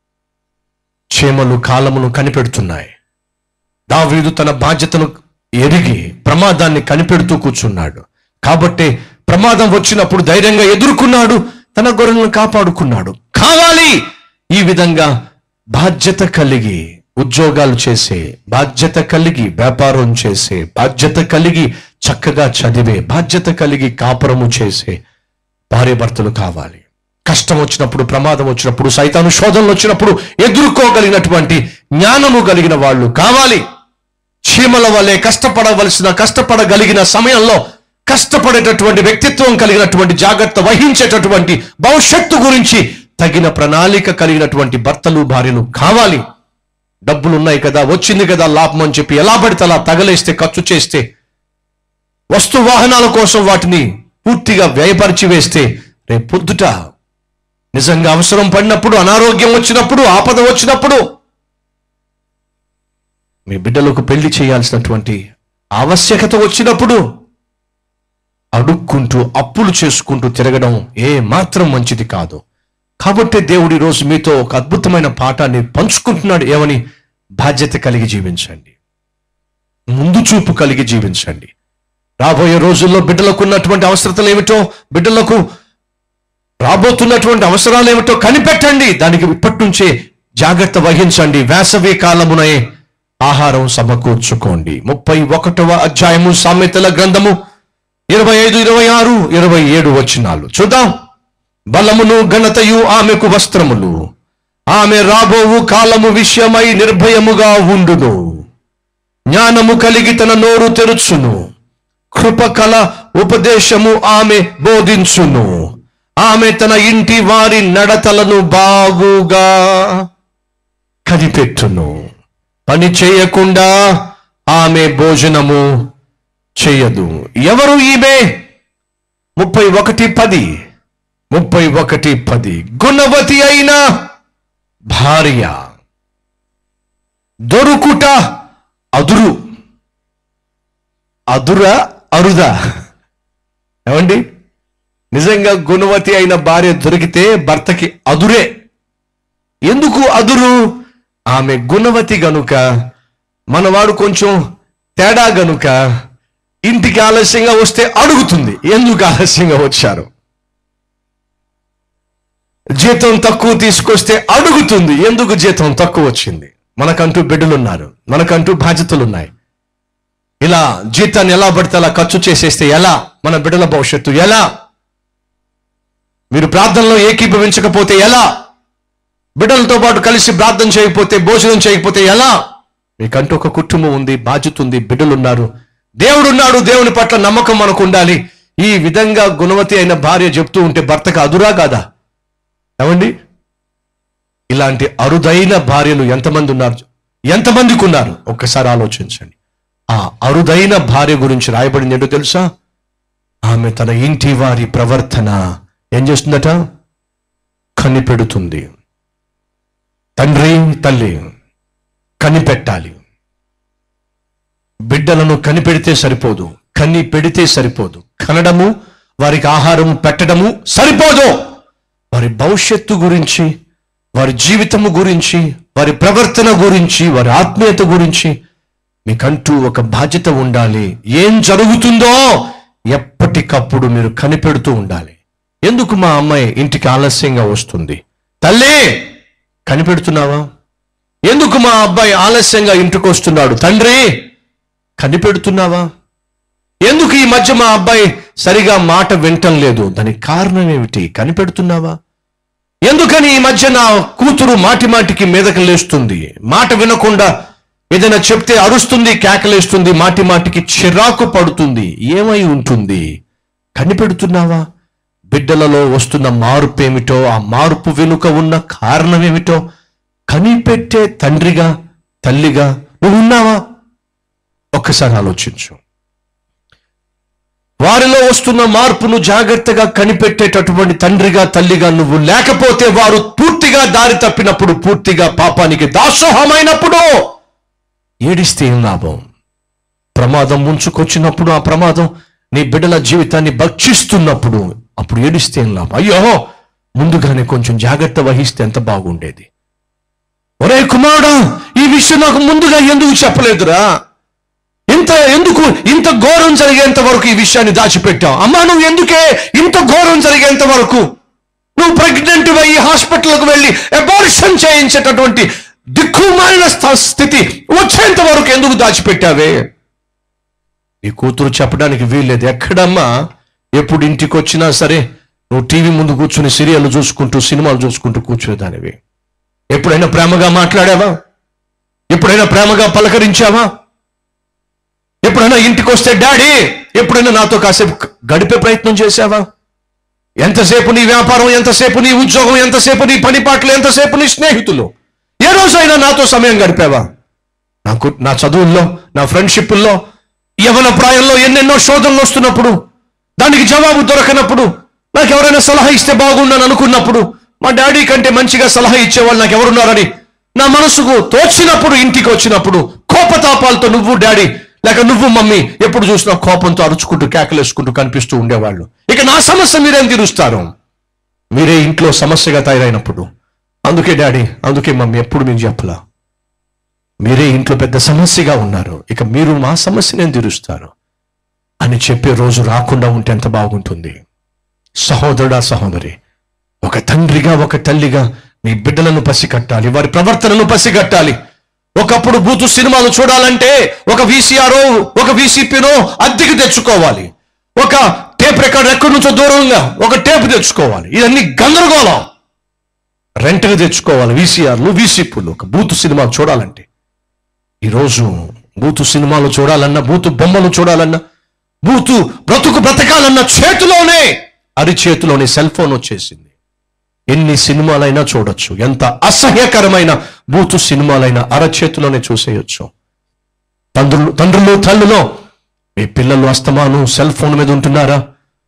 చీమలు కాలమును కనిపెడుతున్నాయి దావీదు తన బాధ్యతను ఎరిగి ప్రమాదాన్ని కనిపెడుతూ కూర్చున్నాడు కాబట్టే ప్రమాదం వచ్చినప్పుడు ధైర్యంగా ఎదుర్కొన్నాడు తన గొర్రెలను కాపాడుకున్నాడు కావాలి ఈ విధంగా బాధ్యత కలిగి ఉద్యోగాలు చేసే బాధ్యత కలిగి వ్యాపారం చేసే బాధ్యత కలిగి చక్కగా చదివే బాధ్యత కలిగి కాపురము చేసే భార్యాభర్తలు కావాలి కష్టం వచ్చినప్పుడు ప్రమాదం వచ్చినప్పుడు సైతాను శోధనలు వచ్చినప్పుడు ఎదుర్కోగలిగినటువంటి జ్ఞానము కలిగిన వాళ్ళు కావాలి చీమల వల్లే కష్టపడవలసిన కష్టపడగలిగిన సమయంలో కష్టపడేటటువంటి వ్యక్తిత్వం కలిగినటువంటి జాగ్రత్త వహించేటటువంటి భవిష్యత్తు గురించి తగిన ప్రణాళిక కలిగినటువంటి భర్తలు భార్యలు కావాలి డబ్బులు ఉన్నాయి కదా వచ్చింది కదా లాభం అని చెప్పి ఎలా పడితే అలా తగలేస్తే ఖర్చు చేస్తే వస్తు వాహనాల కోసం వాటిని పూర్తిగా వ్యయపరిచి వేస్తే రేపు పొద్దుట నిజంగా అవసరం పడినప్పుడు అనారోగ్యం వచ్చినప్పుడు ఆపద వచ్చినప్పుడు మీ బిడ్డలకు పెళ్లి చేయాల్సినటువంటి ఆవశ్యకత వచ్చినప్పుడు అడుక్కుంటూ అప్పులు చేసుకుంటూ తిరగడం ఏ మాత్రం మంచిది కాదు కాబట్టి దేవుడి రోజు మీతో ఒక అద్భుతమైన పాఠాన్ని పంచుకుంటున్నాడు ఏమని బాధ్యత కలిగి జీవించండి ముందు చూపు కలిగి జీవించండి రాబోయే రోజుల్లో బిడ్డలకు ఉన్నటువంటి అవసరతలు ఏమిటో బిడ్డలకు రాబోతున్నటువంటి అవసరాలు ఏమిటో కనిపెట్టండి దానికి ఇప్పటి నుంచే జాగ్రత్త వహించండి వేసవి కాలమునే ఆహారం సమకూర్చుకోండి ముప్పై ఒకటవ అధ్యాయము సామెతల గ్రంథము ఇరవై ఐదు ఇరవై ఆరు ఇరవై ఏడు వచ్చినాలు చూద్దాం బలమును ఘనతయు ఆమెకు వస్త్రములు ఆమె రాబోవు కాలము విషయమై నిర్భయముగా ఉండును జ్ఞానము కలిగి తన నోరు తెరుచును కృపకల ఉపదేశము ఆమె బోధించును ఆమె తన ఇంటి వారి నడతలను బాగుగా కనిపెట్టును పని చేయకుండా ఆమె భోజనము చేయదు ఎవరు ఈమె ముప్పై ఒకటి పది ముప్పై ఒకటి పది గుణవతి అయిన భార్య దొరుకుట అదురు అదుర అరుదా ఏమండి నిజంగా గుణవతి అయిన భార్య దొరికితే భర్తకి అదురే ఎందుకు అదురు ఆమె గుణవతి గనుక మనవాడు కొంచెం తేడా గనుక ఇంటికి ఆలస్యంగా వస్తే అడుగుతుంది ఎందుకు ఆలస్యంగా వచ్చారు జీతం తక్కువ తీసుకొస్తే అడుగుతుంది ఎందుకు జీతం తక్కువ వచ్చింది మనకంటూ బిడ్డలున్నారు మనకంటూ బాధ్యతలు ఉన్నాయి ఇలా జీతాన్ని ఎలా పడితే అలా ఖర్చు చేసేస్తే ఎలా మన బిడ్డల భవిష్యత్తు ఎలా మీరు ప్రార్థనలో ఏకీభవించకపోతే ఎలా బిడ్డలతో పాటు కలిసి ప్రార్థన చేయకపోతే భోజనం చేయకపోతే ఎలా మీకంటూ ఒక కుటుంబం ఉంది బాధ్యత ఉంది బిడ్డలున్నారు దేవుడు ఉన్నాడు దేవుని పట్ల నమ్మకం మనకు ఉండాలి ఈ విధంగా గుణవతి అయిన భార్య చెప్తూ ఉంటే భర్తకు అదురా కాదా ఏమండి ఇలాంటి అరుదైన భార్యలు ఎంతమంది ఉన్నారు ఎంతమందికి ఉన్నారు ఒక్కసారి ఆలోచించండి ఆ అరుదైన భార్య గురించి రాయబడింది ఏంటో తెలుసా ఆమె తన ఇంటి వారి ప్రవర్తన ఏం చేస్తుందట కనిపెడుతుంది తండ్రి తల్లి కనిపెట్టాలి బిడ్డలను కనిపెడితే సరిపోదు కని పెడితే సరిపోదు కనడము వారికి ఆహారం పెట్టడము సరిపోదు వారి భవిష్యత్తు గురించి వారి జీవితము గురించి వారి ప్రవర్తన గురించి వారి ఆత్మీయత గురించి మీకంటూ ఒక బాధ్యత ఉండాలి ఏం జరుగుతుందో ఎప్పటికప్పుడు మీరు కనిపెడుతూ ఉండాలి ఎందుకు మా అమ్మాయి ఇంటికి ఆలస్యంగా వస్తుంది తల్లి కనిపెడుతున్నావా ఎందుకు మా అబ్బాయి ఆలస్యంగా ఇంటికి వస్తున్నాడు తండ్రి కనిపెడుతున్నావా ఎందుకు ఈ మధ్య మా అబ్బాయి సరిగా మాట వింటం లేదు దానికి కారణం ఏమిటి కనిపెడుతున్నావా ఎందుకని ఈ మధ్య నా కూతురు మాటి మాటికి మీదకి లేస్తుంది మాట వినకుండా ఏదైనా చెప్తే అరుస్తుంది కేకలేస్తుంది మాటి మాటికి చిరాకు పడుతుంది ఏమై ఉంటుంది కనిపెడుతున్నావా బిడ్డలలో వస్తున్న మార్పు ఏమిటో ఆ మార్పు వెనుక ఉన్న కారణం ఏమిటో కనిపెట్టే తండ్రిగా తల్లిగా నువ్వు ఉన్నావా ఒక్కసారి ఆలోచించు వారిలో వస్తున్న మార్పును జాగ్రత్తగా కనిపెట్టేటటువంటి తండ్రిగా తల్లిగా నువ్వు లేకపోతే వారు పూర్తిగా దారి తప్పినప్పుడు పూర్తిగా పాపానికి దాసోహమైనప్పుడు ఏడిస్తే ఏం లాభం ప్రమాదం ముంచుకొచ్చినప్పుడు ఆ ప్రమాదం నీ బిడ్డల జీవితాన్ని భక్షిస్తున్నప్పుడు అప్పుడు ఏడిస్తే ఏం లాభం అయ్యో ముందుగానే కొంచెం జాగ్రత్త వహిస్తే ఎంత బాగుండేది ఒరే కుమారుడా ఈ విషయం నాకు ముందుగా ఎందుకు చెప్పలేదురా ఇంత ఇంత ఎందుకు ఇంత ఘోరం జరిగేంత వరకు ఈ విషయాన్ని దాచిపెట్టావు అమ్మా నువ్వు ఎందుకే ఇంత ఘోరం జరిగేంత వరకు నువ్వు ప్రెగ్నెంట్ అయ్యి హాస్పిటల్కి వెళ్ళి అబార్షన్ చేయించేటటువంటి దిక్కుమాలిన స్థ- స్థితి వచ్చేంత వరకు ఎందుకు దాచిపెట్టావే ఈ కూతురు చెప్పడానికి వీల్లేదు ఎక్కడమ్మా ఎప్పుడు ఇంటికి వచ్చినా సరే నువ్వు టీవీ ముందు కూర్చుని సీరియల్ చూసుకుంటూ సినిమాలు చూసుకుంటూ కూర్చునేదానివి ఎప్పుడైనా ప్రేమగా మాట్లాడావా ఎప్పుడైనా ప్రేమగా పలకరించావా ఎప్పుడైనా ఇంటికి వస్తే డాడీ ఎప్పుడైనా నాతో కాసేపు గడిపే ప్రయత్నం చేశావా ఎంతసేపు నీ వ్యాపారం ఎంతసేపు నీ ఉద్యోగం ఎంతసేపు నీ పని పాటలు ఎంతసేపు నీ స్నేహితులు ఏ రోజైనా నాతో సమయం గడిపావా నాకు నా చదువుల్లో నా ఫ్రెండ్షిప్ల్లో యవన ప్రాయంలో ఎన్నెన్నో శోధనలు వస్తున్నప్పుడు దానికి జవాబు దొరకనప్పుడు నాకు ఎవరైనా సలహా ఇస్తే బాగుండని అనుకున్నప్పుడు మా డాడీ కంటే మంచిగా సలహా ఇచ్చేవాళ్ళు నాకు ఎవరున్నారని నా మనసుకు తోచినప్పుడు ఇంటికి వచ్చినప్పుడు కోపతాపాలతో నువ్వు డాడీ లేక నువ్వు మమ్మీ ఎప్పుడు చూసినా కోపంతో అరుచుకుంటూ కేకలేసుకుంటూ కనిపిస్తూ ఉండేవాళ్ళు ఇక నా సమస్య మీరేం తీరుస్తారు మీరే ఇంట్లో సమస్యగా తయారైనప్పుడు అందుకే డాడీ అందుకే మమ్మీ ఎప్పుడు మీకు చెప్పలా మీరే ఇంట్లో పెద్ద సమస్యగా ఉన్నారు ఇక మీరు మా సమస్య నేను తీరుస్తారు అని చెప్పే రోజు రాకుండా ఉంటే ఎంత బాగుంటుంది సహోదరుడా సహోదరి ఒక తండ్రిగా ఒక తల్లిగా మీ బిడ్డలను పసిగట్టాలి వారి ప్రవర్తనను పసిగట్టాలి ఒకప్పుడు బూతు సినిమాలు చూడాలంటే ఒక వీసీఆర్ ఒక వీసీపీనో అద్దెకి తెచ్చుకోవాలి ఒక టేప్ రికార్డ్ ఎక్కడి నుంచో దూరంగా ఒక టేప్ తెచ్చుకోవాలి ఇవన్నీ గందరగోళం రెంట్కి తెచ్చుకోవాలి వీసీఆర్లు వీసీపీలు ఒక బూతు సినిమా చూడాలంటే ఈరోజు బూతు సినిమాలు చూడాలన్నా బూతు బొమ్మలు చూడాలన్నా బూతు బ్రతుకు బ్రతకాలన్న చేతిలోనే అరిచేతిలోనే సెల్ ఫోన్ వచ్చేసింది ఎన్ని సినిమాలైనా చూడొచ్చు ఎంత అసహ్యకరమైన బూతు సినిమాలైనా అరచేతిలోనే చూసేయొచ్చు తండ్రులు తండ్రులు తల్లులో మీ పిల్లలు అస్తమాను సెల్ ఫోన్ మీద ఉంటున్నారా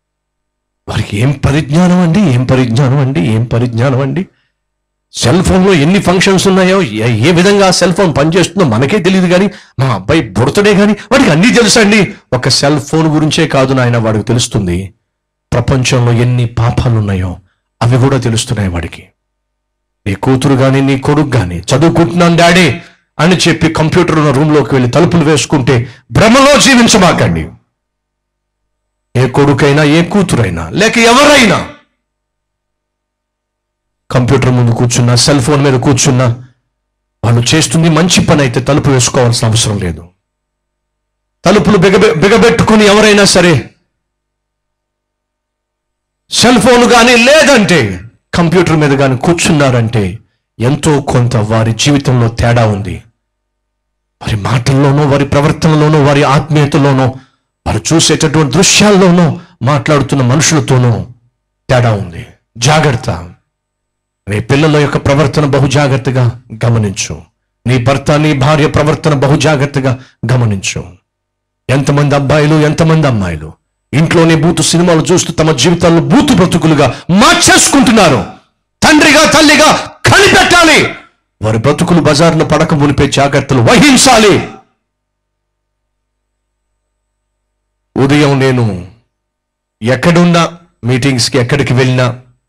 వారికి ఏం పరిజ్ఞానం అండి ఏం పరిజ్ఞానం అండి ఏం పరిజ్ఞానం అండి సెల్ ఫోన్లో ఎన్ని ఫంక్షన్స్ ఉన్నాయో ఏ- ఏ విధంగా సెల్ ఫోన్ పనిచేస్తుందో మనకే తెలియదు కానీ మా అబ్బాయి బుడతడే కానీ వాడికి అన్నీ తెలుసండి ఒక సెల్ ఫోన్ గురించే కాదు నాయన వాడికి తెలుస్తుంది ప్రపంచంలో ఎన్ని పాపాలు ఉన్నాయో అవి కూడా తెలుస్తున్నాయి వాడికి నీ కూతురు కానీ నీ కొడుకు కానీ చదువుకుంటున్నాను డాడీ అని చెప్పి కంప్యూటర్ ఉన్న రూమ్లోకి వెళ్ళి తలుపులు వేసుకుంటే భ్రమలో జీవించమాకండి ఏ కొడుకైనా ఏ కూతురైనా లేక ఎవరైనా కంప్యూటర్ ముందు కూర్చున్నా సెల్ ఫోన్ మీద కూర్చున్నా వాళ్ళు చేస్తుంది మంచి పని అయితే తలుపు వేసుకోవాల్సిన అవసరం లేదు తలుపులు బిగబె బిగబెట్టుకుని ఎవరైనా సరే సెల్ ఫోన్ కానీ లేదంటే కంప్యూటర్ మీద కానీ కూర్చున్నారంటే ఎంతో కొంత వారి జీవితంలో తేడా ఉంది వారి మాటల్లోనో వారి ప్రవర్తనలోనో వారి ఆత్మీయతలోనో వారు చూసేటటువంటి దృశ్యాల్లోనో మాట్లాడుతున్న మనుషులతోనో తేడా ఉంది జాగ్రత్త నీ పిల్లల యొక్క ప్రవర్తన బహు జాగ్రత్తగా గమనించు నీ భర్త నీ భార్య ప్రవర్తన బహు జాగ్రత్తగా గమనించు ఎంతమంది అబ్బాయిలు ఎంతమంది అమ్మాయిలు ఇంట్లోనే బూతు సినిమాలు చూస్తూ తమ జీవితాల్లో బూతు బ్రతుకులుగా మార్చేసుకుంటున్నారు తండ్రిగా తల్లిగా కనిపెట్టాలి వారి బ్రతుకులు బజార్ను పడక మునిపే జాగ్రత్తలు వహించాలి ఉదయం నేను ఎక్కడున్నా మీటింగ్స్కి ఎక్కడికి వెళ్ళినా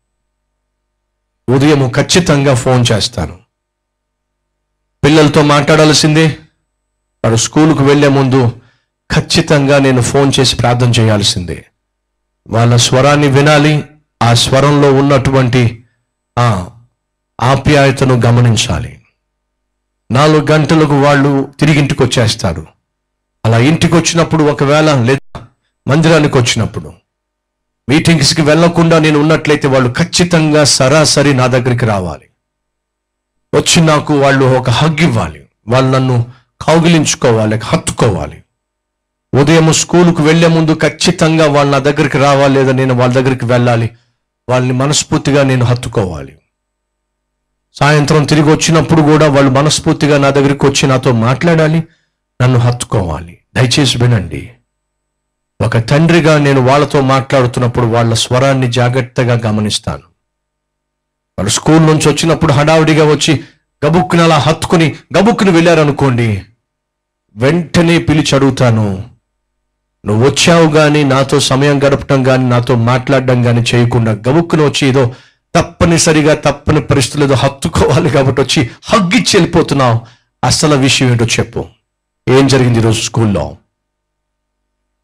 ఉదయం ఖచ్చితంగా ఫోన్ చేస్తాను పిల్లలతో మాట్లాడాల్సిందే వాడు స్కూల్కు వెళ్లే ముందు ఖచ్చితంగా నేను ఫోన్ చేసి ప్రార్థన చేయాల్సిందే వాళ్ళ స్వరాన్ని వినాలి ఆ స్వరంలో ఉన్నటువంటి ఆ ఆప్యాయతను గమనించాలి నాలుగు గంటలకు వాళ్ళు తిరిగి ఇంటికి వచ్చేస్తారు అలా ఇంటికి వచ్చినప్పుడు ఒకవేళ లేదా మందిరానికి వచ్చినప్పుడు మీటింగ్స్కి వెళ్లకుండా నేను ఉన్నట్లయితే వాళ్ళు ఖచ్చితంగా సరాసరి నా దగ్గరికి రావాలి వచ్చి నాకు వాళ్ళు ఒక హగ్ ఇవ్వాలి వాళ్ళు నన్ను కౌగిలించుకోవాలి హత్తుకోవాలి ఉదయం స్కూలుకు వెళ్లే ముందు ఖచ్చితంగా వాళ్ళు నా దగ్గరికి రావాలి లేదా నేను వాళ్ళ దగ్గరికి వెళ్ళాలి వాళ్ళని మనస్ఫూర్తిగా నేను హత్తుకోవాలి సాయంత్రం తిరిగి వచ్చినప్పుడు కూడా వాళ్ళు మనస్ఫూర్తిగా నా దగ్గరికి వచ్చి నాతో మాట్లాడాలి నన్ను హత్తుకోవాలి దయచేసి వినండి ఒక తండ్రిగా నేను వాళ్ళతో మాట్లాడుతున్నప్పుడు వాళ్ళ స్వరాన్ని జాగ్రత్తగా గమనిస్తాను వాళ్ళు స్కూల్ నుంచి వచ్చినప్పుడు హడావుడిగా వచ్చి గబుక్కుని అలా హత్తుకుని గబుక్కుని వెళ్ళారనుకోండి వెంటనే పిలిచి అడుగుతాను నువ్వు వచ్చావు కానీ నాతో సమయం గడపడం కానీ నాతో మాట్లాడడం కానీ చేయకుండా గబుక్కుని వచ్చి ఏదో తప్పనిసరిగా తప్పని పరిస్థితులు ఏదో హత్తుకోవాలి కాబట్టి వచ్చి హగ్గిచ్చి వెళ్ళిపోతున్నావు అసలు విషయం ఏంటో చెప్పు ఏం జరిగింది ఈరోజు స్కూల్లో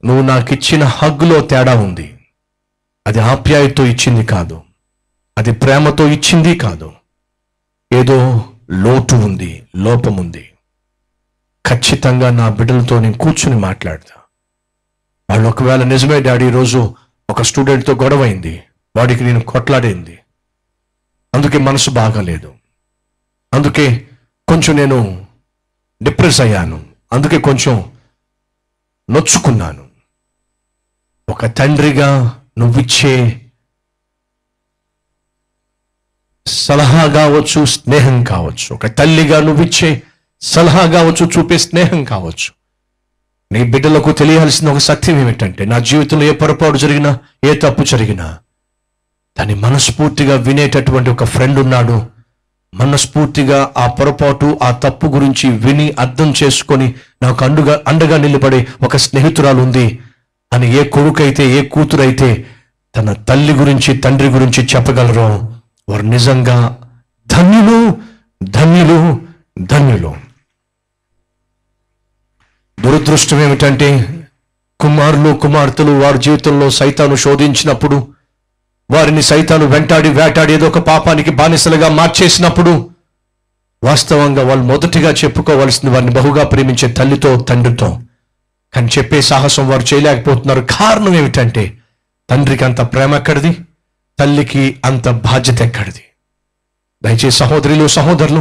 నువ్వు నాకు ఇచ్చిన హగ్గులో తేడా ఉంది అది ఆప్యాయతో ఇచ్చింది కాదు అది ప్రేమతో ఇచ్చింది కాదు ఏదో లోటు ఉంది లోపం ఉంది ఖచ్చితంగా నా బిడ్డలతో నేను కూర్చుని మాట్లాడతా వాళ్ళు ఒకవేళ నిజమే డాడీ ఈరోజు ఒక స్టూడెంట్తో గొడవైంది వాడికి నేను కొట్లాడింది అందుకే మనసు బాగాలేదు అందుకే కొంచెం నేను డిప్రెస్ అయ్యాను అందుకే కొంచెం నొచ్చుకున్నాను ఒక తండ్రిగా నువ్విచ్చే సలహా కావచ్చు స్నేహం కావచ్చు ఒక తల్లిగా నువ్విచ్చే సలహా కావచ్చు చూపే స్నేహం కావచ్చు నీ బిడ్డలకు తెలియాల్సిన ఒక సత్యం ఏమిటంటే నా జీవితంలో ఏ పొరపాటు జరిగినా ఏ తప్పు జరిగినా దాన్ని మనస్ఫూర్తిగా వినేటటువంటి ఒక ఫ్రెండ్ ఉన్నాడు మనస్ఫూర్తిగా ఆ పొరపాటు ఆ తప్పు గురించి విని అర్థం చేసుకొని నాకు అండుగా అండగా నిలబడే ఒక స్నేహితురాలు ఉంది అని ఏ కొడుకైతే ఏ కూతురైతే తన తల్లి గురించి తండ్రి గురించి చెప్పగలరో వారు నిజంగా ధన్యులు ధన్యులు ధన్యులు దురదృష్టం ఏమిటంటే కుమారులు కుమార్తెలు వారి జీవితంలో సైతాను శోధించినప్పుడు వారిని సైతాను వెంటాడి వేటాడి ఏదో ఒక పాపానికి బానిసలుగా మార్చేసినప్పుడు వాస్తవంగా వాళ్ళు మొదటిగా చెప్పుకోవాల్సింది వారిని బహుగా ప్రేమించే తల్లితో తండ్రితో కానీ చెప్పే సాహసం వారు చేయలేకపోతున్నారు కారణం ఏమిటంటే తండ్రికి అంత ప్రేమ ఎక్కడిది తల్లికి అంత బాధ్యత ఎక్కడిది దయచేసి సహోదరులు సహోదరులు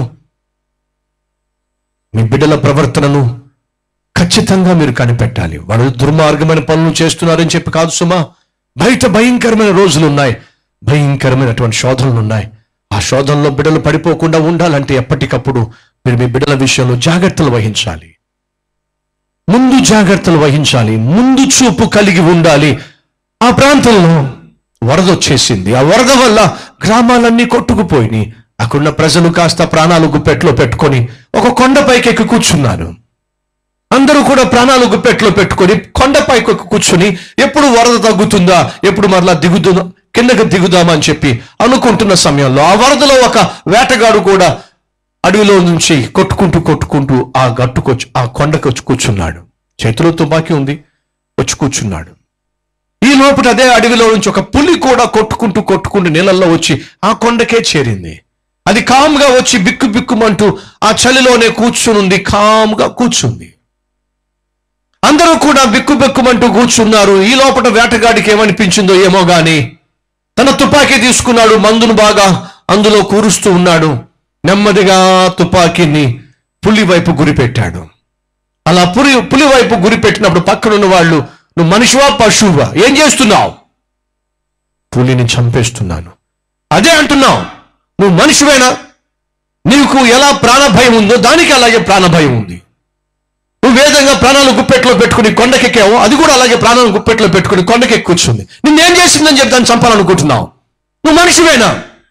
మీ బిడ్డల ప్రవర్తనను ఖచ్చితంగా మీరు కనిపెట్టాలి వాళ్ళు దుర్మార్గమైన పనులు చేస్తున్నారని చెప్పి కాదు సుమా బయట భయంకరమైన రోజులు ఉన్నాయి భయంకరమైనటువంటి శోధనలు ఉన్నాయి ఆ శోధనలో బిడ్డలు పడిపోకుండా ఉండాలంటే ఎప్పటికప్పుడు మీరు మీ బిడ్డల విషయంలో జాగ్రత్తలు వహించాలి ముందు జాగ్రత్తలు వహించాలి ముందు చూపు కలిగి ఉండాలి ఆ ప్రాంతంలో వరద వచ్చేసింది ఆ వరద వల్ల గ్రామాలన్నీ కొట్టుకుపోయినాయి అక్కడున్న ప్రజలు కాస్త ప్రాణాలు గుప్పెట్లో పెట్టుకొని ఒక కొండపైకి ఎక్కి కూర్చున్నారు అందరూ కూడా ప్రాణాలు గుప్పెట్లో పెట్టుకొని కొండపైకి ఎక్కి కూర్చుని ఎప్పుడు వరద తగ్గుతుందా ఎప్పుడు మరలా దిగుదు కిందకి దిగుదామా అని చెప్పి అనుకుంటున్న సమయంలో ఆ వరదలో ఒక వేటగాడు కూడా అడవిలో నుంచి కొట్టుకుంటూ కొట్టుకుంటూ ఆ గట్టుకొచ్చి ఆ కొండకి వచ్చి కూర్చున్నాడు చేతిలో తుపాకీ ఉంది వచ్చి కూర్చున్నాడు ఈ లోపల అదే అడవిలో నుంచి ఒక పులి కూడా కొట్టుకుంటూ కొట్టుకుంటూ నీళ్ళల్లో వచ్చి ఆ కొండకే చేరింది అది కామ్గా వచ్చి బిక్కు బిక్కుమంటూ ఆ చలిలోనే కూర్చునుంది కామ్గా కూర్చుంది అందరూ కూడా బిక్కు బిక్కుమంటూ కూర్చున్నారు ఈ లోపల వేటగాడికి ఏమనిపించిందో ఏమో గాని తన తుపాకీ తీసుకున్నాడు మందును బాగా అందులో కూరుస్తూ ఉన్నాడు నెమ్మదిగా తుపాకీని పులి వైపు గురిపెట్టాడు అలా పులి పులి వైపు గురిపెట్టినప్పుడు పక్కనున్న వాళ్ళు నువ్వు మనిషివా పశువువా ఏం చేస్తున్నావు పులిని చంపేస్తున్నాను అదే అంటున్నావు నువ్వు మనిషివేనా నీకు ఎలా ప్రాణభయం ఉందో దానికి అలాగే ప్రాణభయం ఉంది నువ్వు వేదంగా ప్రాణాలు గుప్పెట్లో పెట్టుకుని కొండకెక్కావు అది కూడా అలాగే ప్రాణాలు గుప్పెట్లో పెట్టుకుని కొండకెక్కి కూర్చుంది నిన్నేం చేసిందని చెప్పి దాన్ని చంపాలనుకుంటున్నావు నువ్వు మనిషివేనా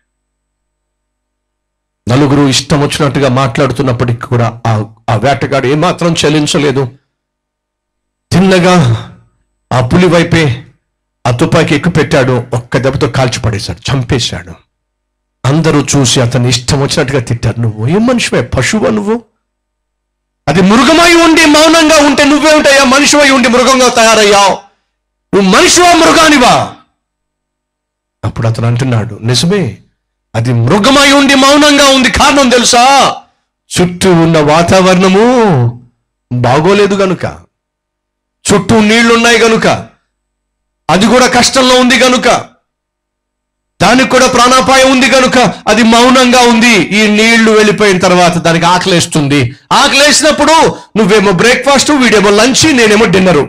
నలుగురు ఇష్టం వచ్చినట్టుగా మాట్లాడుతున్నప్పటికీ కూడా ఆ ఆ వేటగాడు ఏమాత్రం చెల్లించలేదు తిన్నగా ఆ పులి వైపే ఆ తుపాకీ ఎక్కు పెట్టాడు ఒక్క దెబ్బతో కాల్చి పడేశాడు చంపేశాడు అందరూ చూసి అతన్ని ఇష్టం వచ్చినట్టుగా తిట్టారు నువ్వు ఏం మనిషివే పశువా నువ్వు అది మృగమై ఉండి మౌనంగా ఉంటే నువ్వేమిటయ్యా మనిషివై ఉండి మృగంగా తయారయ్యావు నువ్వు మనిషివా మృగానివా అప్పుడు అతను అంటున్నాడు నిజమే అది మృగమై ఉండి మౌనంగా ఉంది కారణం తెలుసా చుట్టూ ఉన్న వాతావరణము బాగోలేదు గనుక చుట్టూ నీళ్లున్నాయి గనుక అది కూడా కష్టంలో ఉంది గనుక దానికి కూడా ప్రాణాపాయం ఉంది కనుక అది మౌనంగా ఉంది ఈ నీళ్లు వెళ్ళిపోయిన తర్వాత దానికి ఆకలేస్తుంది ఆకలేసినప్పుడు నువ్వేమో బ్రేక్ఫాస్ట్ వీడేమో లంచ్ నేనేమో డిన్నరు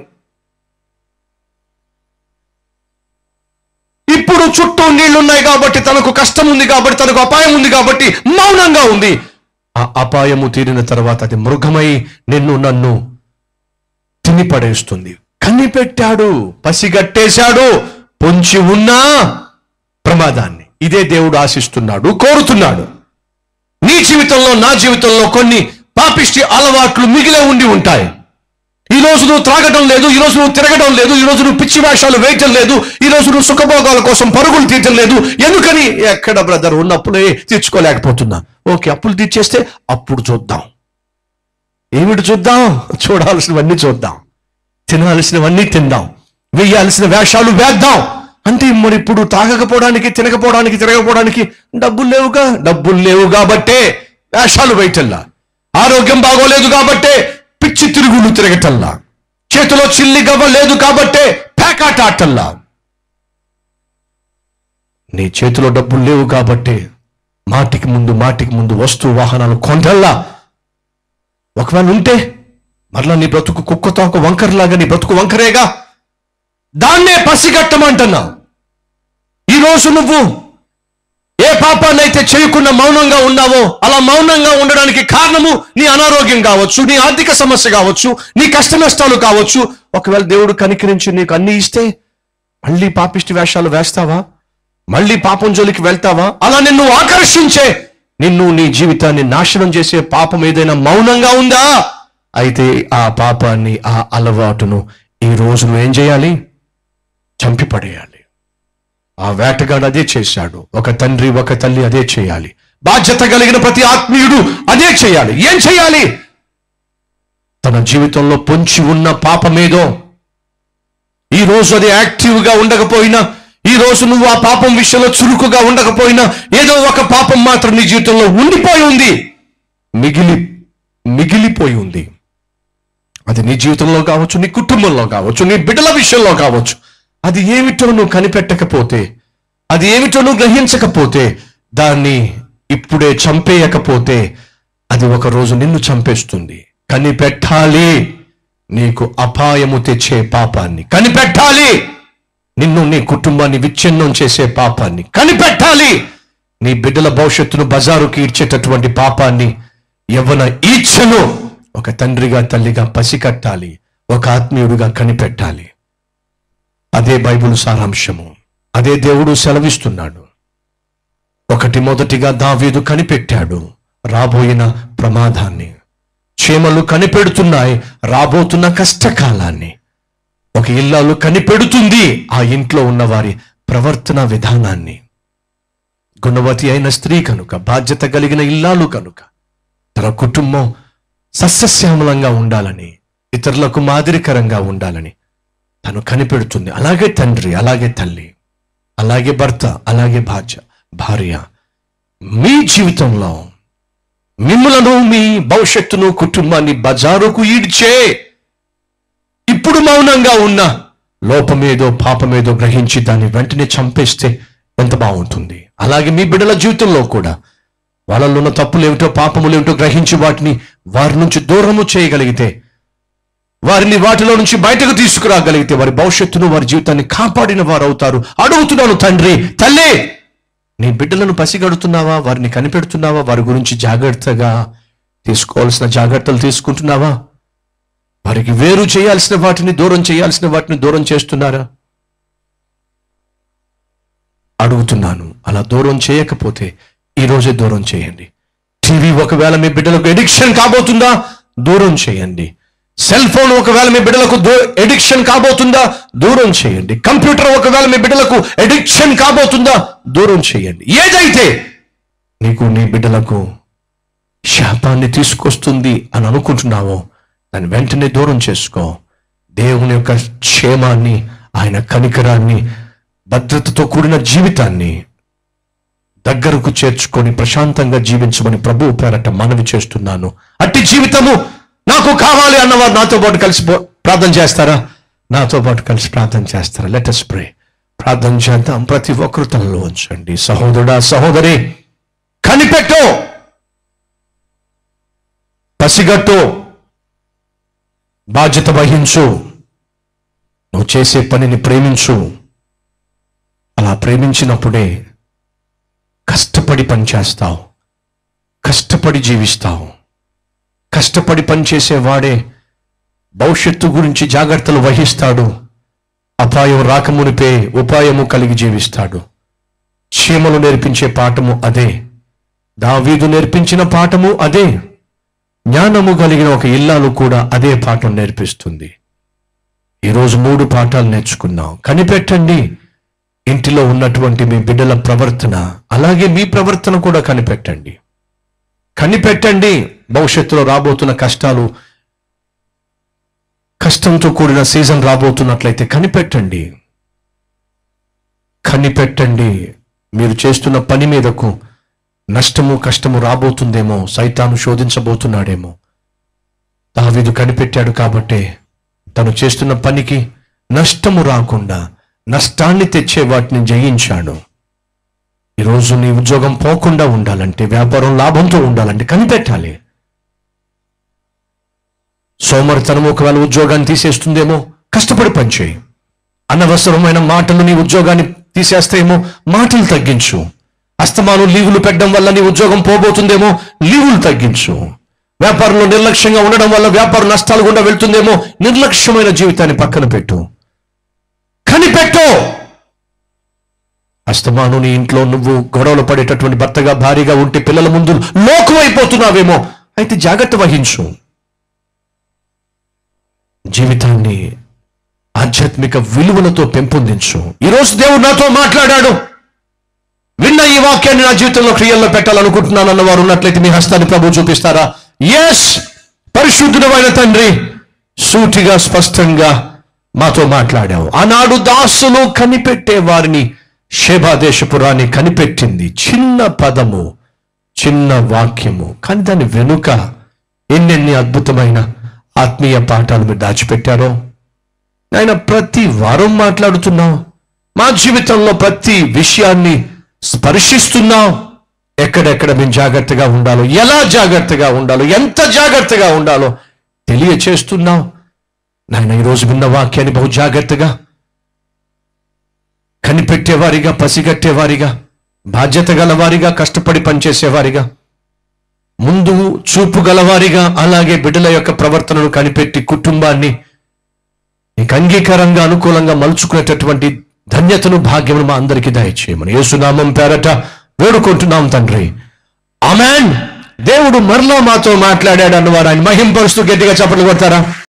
ఇప్పుడు చుట్టూ నీళ్లు ఉన్నాయి కాబట్టి తనకు కష్టం ఉంది కాబట్టి తనకు అపాయం ఉంది కాబట్టి మౌనంగా ఉంది ఆ అపాయము తీరిన తర్వాత అది మృగమై నిన్ను నన్ను తిని పడేస్తుంది కనిపెట్టాడు పసిగట్టేశాడు పొంచి ఉన్నా ప్రమాదాన్ని ఇదే దేవుడు ఆశిస్తున్నాడు కోరుతున్నాడు నీ జీవితంలో నా జీవితంలో కొన్ని పాపిష్టి అలవాట్లు మిగిలే ఉండి ఉంటాయి ఈ రోజు నువ్వు త్రాగడం లేదు ఈ రోజు నువ్వు తిరగడం లేదు ఈ రోజు నువ్వు పిచ్చి వేషాలు వేయటం లేదు ఈ రోజు నువ్వు సుఖభోగాల కోసం పరుగులు తీయటం లేదు ఎందుకని ఎక్కడ బ్రదర్ ఉన్న అప్పులే తీర్చుకోలేకపోతున్నా ఓకే అప్పులు తీర్చేస్తే అప్పుడు చూద్దాం ఏమిటి చూద్దాం చూడాల్సినవన్నీ చూద్దాం తినాల్సినవన్నీ తిందాం వేయాల్సిన వేషాలు వేద్దాం అంటే మరి ఇప్పుడు తాగకపోవడానికి తినకపోవడానికి తిరగకపోవడానికి డబ్బులు లేవుగా డబ్బులు లేవు కాబట్టే వేషాలు వేయటల్లా ఆరోగ్యం బాగోలేదు కాబట్టే పిచ్చి తిరుగులు తిరగటల్లా చేతిలో చిల్లి గవ్వ లేదు కాబట్టే పేకాట ఆటల్లా నీ చేతిలో డబ్బులు లేవు కాబట్టే మాటికి ముందు మాటికి ముందు వస్తు వాహనాలు కొండల్లా ఒకవేళ ఉంటే మరలా నీ బ్రతుకు కుక్కతో ఒక వంకరలాగా నీ బ్రతుకు వంకరేగా దాన్నే పసిగట్టమంటున్నావు ఈరోజు నువ్వు ఏ పాపాన్నైతే చేయకుండా మౌనంగా ఉన్నావో అలా మౌనంగా ఉండడానికి కారణము నీ అనారోగ్యం కావచ్చు నీ ఆర్థిక సమస్య కావచ్చు నీ కష్ట నష్టాలు కావచ్చు ఒకవేళ దేవుడు కనికరించి నీకు అన్ని ఇస్తే మళ్ళీ పాపిష్టి వేషాలు వేస్తావా మళ్ళీ పాపం జోలికి వెళ్తావా అలా నిన్ను ఆకర్షించే నిన్ను నీ జీవితాన్ని నాశనం చేసే పాపం ఏదైనా మౌనంగా ఉందా అయితే ఆ పాపాన్ని ఆ అలవాటును ఈ రోజు నువ్వు ఏం చేయాలి చంపి పడేయాలి ఆ వేటగాడు అదే చేశాడు ఒక తండ్రి ఒక తల్లి అదే చేయాలి బాధ్యత కలిగిన ప్రతి ఆత్మీయుడు అదే చేయాలి ఏం చేయాలి తన జీవితంలో పొంచి ఉన్న పాపమేదో ఈ రోజు అది యాక్టివ్ గా ఉండకపోయినా ఈ రోజు నువ్వు ఆ పాపం విషయంలో చురుకుగా ఉండకపోయినా ఏదో ఒక పాపం మాత్రం నీ జీవితంలో ఉండిపోయి ఉంది మిగిలి మిగిలిపోయి ఉంది అది నీ జీవితంలో కావచ్చు నీ కుటుంబంలో కావచ్చు నీ బిడ్డల విషయంలో కావచ్చు అది ఏమిటో నువ్వు కనిపెట్టకపోతే అది ఏమిటో నువ్వు గ్రహించకపోతే దాన్ని ఇప్పుడే చంపేయకపోతే అది ఒక రోజు నిన్ను చంపేస్తుంది కనిపెట్టాలి నీకు అపాయము తెచ్చే పాపాన్ని కనిపెట్టాలి నిన్ను నీ కుటుంబాన్ని విచ్ఛిన్నం చేసే పాపాన్ని కనిపెట్టాలి నీ బిడ్డల భవిష్యత్తును బజారుకి ఇడ్చేటటువంటి పాపాన్ని యవ్వన ఈచ్ఛను ఒక తండ్రిగా తల్లిగా పసికట్టాలి ఒక ఆత్మీయుడిగా కనిపెట్టాలి అదే బైబిల్ సారాంశము అదే దేవుడు సెలవిస్తున్నాడు ఒకటి మొదటిగా దావీదు కనిపెట్టాడు రాబోయిన ప్రమాదాన్ని చీమలు కనిపెడుతున్నాయి రాబోతున్న కష్టకాలాన్ని ఒక ఇల్లాలు కనిపెడుతుంది ఆ ఇంట్లో ఉన్న వారి ప్రవర్తన విధానాన్ని గుణవతి అయిన స్త్రీ కనుక బాధ్యత కలిగిన ఇల్లాలు కనుక తన కుటుంబం సస్యశ్యామలంగా ఉండాలని ఇతరులకు మాదిరికరంగా ఉండాలని తను కనిపెడుతుంది అలాగే తండ్రి అలాగే తల్లి అలాగే భర్త అలాగే భార్య భార్య మీ జీవితంలో మిమ్మలను మీ భవిష్యత్తును కుటుంబాన్ని బజారుకు ఈడ్చే ఇప్పుడు మౌనంగా ఉన్న లోపమేదో పాపమేదో గ్రహించి దాన్ని వెంటనే చంపేస్తే ఎంత బాగుంటుంది అలాగే మీ బిడ్డల జీవితంలో కూడా వాళ్ళలో ఉన్న తప్పులు ఏమిటో పాపములు ఏమిటో గ్రహించి వాటిని వారి నుంచి దూరము చేయగలిగితే వారిని వాటిలో నుంచి బయటకు తీసుకురాగలిగితే వారి భవిష్యత్తును వారి జీవితాన్ని కాపాడిన వారు అవుతారు అడుగుతున్నాను తండ్రి తల్లి నీ బిడ్డలను పసిగడుతున్నావా వారిని కనిపెడుతున్నావా వారి గురించి జాగ్రత్తగా తీసుకోవాల్సిన జాగ్రత్తలు తీసుకుంటున్నావా వారికి వేరు చేయాల్సిన వాటిని దూరం చేయాల్సిన వాటిని దూరం చేస్తున్నారా అడుగుతున్నాను అలా దూరం చేయకపోతే ఈ రోజే దూరం చేయండి టీవీ ఒకవేళ మీ బిడ్డలకు ఎడిక్షన్ కాబోతుందా దూరం చేయండి సెల్ ఫోన్ ఒకవేళ మీ బిడ్డలకు ఎడిక్షన్ కాబోతుందా దూరం చేయండి కంప్యూటర్ ఒకవేళ మీ బిడ్డలకు ఎడిక్షన్ కాబోతుందా దూరం చేయండి ఏదైతే నీకు నీ బిడ్డలకు శాపాన్ని తీసుకొస్తుంది అని అనుకుంటున్నావో దాన్ని వెంటనే దూరం చేసుకో దేవుని యొక్క క్షేమాన్ని ఆయన కనికరాన్ని భద్రతతో కూడిన జీవితాన్ని దగ్గరకు చేర్చుకొని ప్రశాంతంగా జీవించమని ప్రభు పేరట మనవి చేస్తున్నాను అట్టి జీవితము నాకు కావాలి అన్నవారు నాతో పాటు కలిసి పో- ప్రార్థన చేస్తారా నాతో పాటు కలిసి ప్రార్థన చేస్తారా లెటస్ ప్రే ప్రార్థన చేద్దాం ప్రతి ఒక్కరు తనలో ఉంచండి సహోదరుడా సహోదరి కనిపెట్టు పసిగట్టు బాధ్యత వహించు నువ్వు చేసే పనిని ప్రేమించు అలా ప్రేమించినప్పుడే కష్టపడి పనిచేస్తావు కష్టపడి జీవిస్తావు కష్టపడి పనిచేసేవాడే భవిష్యత్తు గురించి జాగ్రత్తలు వహిస్తాడు అపాయం రాకమునిపే ఉపాయము కలిగి జీవిస్తాడు చీమలు నేర్పించే పాఠము అదే దావీదు నేర్పించిన పాఠము అదే జ్ఞానము కలిగిన ఒక ఇల్లాలు కూడా అదే పాఠం నేర్పిస్తుంది ఈరోజు మూడు పాఠాలు నేర్చుకున్నాం కనిపెట్టండి ఇంటిలో ఉన్నటువంటి మీ బిడ్డల ప్రవర్తన అలాగే మీ ప్రవర్తన కూడా కనిపెట్టండి కనిపెట్టండి భవిష్యత్తులో రాబోతున్న కష్టాలు కష్టంతో కూడిన సీజన్ రాబోతున్నట్లయితే కనిపెట్టండి కనిపెట్టండి మీరు చేస్తున్న పని మీదకు నష్టము కష్టము రాబోతుందేమో సైతాను శోధించబోతున్నాడేమో దావీదు కనిపెట్టాడు కాబట్టే తను చేస్తున్న పనికి నష్టము రాకుండా నష్టాన్ని తెచ్చే వాటిని జయించాడు ఈరోజు నీ ఉద్యోగం పోకుండా ఉండాలంటే వ్యాపారం లాభంతో ఉండాలంటే కనిపెట్టాలి సోమరితనం ఒకవేళ ఉద్యోగాన్ని తీసేస్తుందేమో కష్టపడి పనిచేయి అనవసరమైన మాటలు నీ ఉద్యోగాన్ని తీసేస్తాయేమో మాటలు తగ్గించు అస్తమానం లీవులు పెట్టడం వల్ల నీ ఉద్యోగం పోబోతుందేమో లీవులు తగ్గించు వ్యాపారంలో నిర్లక్ష్యంగా ఉండడం వల్ల వ్యాపారం నష్టాలు గుండా వెళ్తుందేమో నిర్లక్ష్యమైన జీవితాన్ని పక్కన పెట్టు కనిపెట్టు అస్తమాను నీ ఇంట్లో నువ్వు గొడవలు పడేటటువంటి భర్తగా భారీగా ఉంటే పిల్లల ముందు లోకమైపోతున్నావేమో అయితే జాగ్రత్త వహించు జీవితాన్ని ఆధ్యాత్మిక విలువలతో పెంపొందించు ఈరోజు దేవుడు నాతో మాట్లాడాడు విన్న ఈ వాక్యాన్ని నా జీవితంలో క్రియల్లో పెట్టాలనుకుంటున్నాను అన్న వారు ఉన్నట్లయితే మీ హస్తాన్ని ప్రభు చూపిస్తారా ఎస్ పరిశుద్ధుడమైన తండ్రి సూటిగా స్పష్టంగా మాతో మాట్లాడావు ఆనాడు దాసులు కనిపెట్టే వారిని శేభాదేశపురాన్ని కనిపెట్టింది చిన్న పదము చిన్న వాక్యము కానీ దాని వెనుక ఎన్నెన్ని అద్భుతమైన ఆత్మీయ పాఠాలు మీరు దాచిపెట్టారో ఆయన ప్రతి వారం మాట్లాడుతున్నాం మా జీవితంలో ప్రతి విషయాన్ని స్పర్శిస్తున్నాం ఎక్కడెక్కడ మేము జాగ్రత్తగా ఉండాలో ఎలా జాగ్రత్తగా ఉండాలో ఎంత జాగ్రత్తగా ఉండాలో తెలియచేస్తున్నాం నాయన ఈరోజు విన్న వాక్యాన్ని బహు జాగ్రత్తగా కనిపెట్టేవారిగా పసిగట్టేవారిగా బాధ్యత గలవారిగా కష్టపడి పనిచేసేవారిగా ముందు చూపు గలవారిగా అలాగే బిడ్డల యొక్క ప్రవర్తనను కనిపెట్టి కుటుంబాన్ని నీకు అంగీకారంగా అనుకూలంగా మలుచుకునేటటువంటి ధన్యతను భాగ్యమును మా అందరికీ దయచేయమని యేసునామం పేరట వేడుకుంటున్నాం తండ్రి ఆమెన్ దేవుడు మరలా మాతో మాట్లాడాడు అన్నవారు ఆయన మహింపరుస్తూ గట్టిగా చప్పట్లు కొడతారా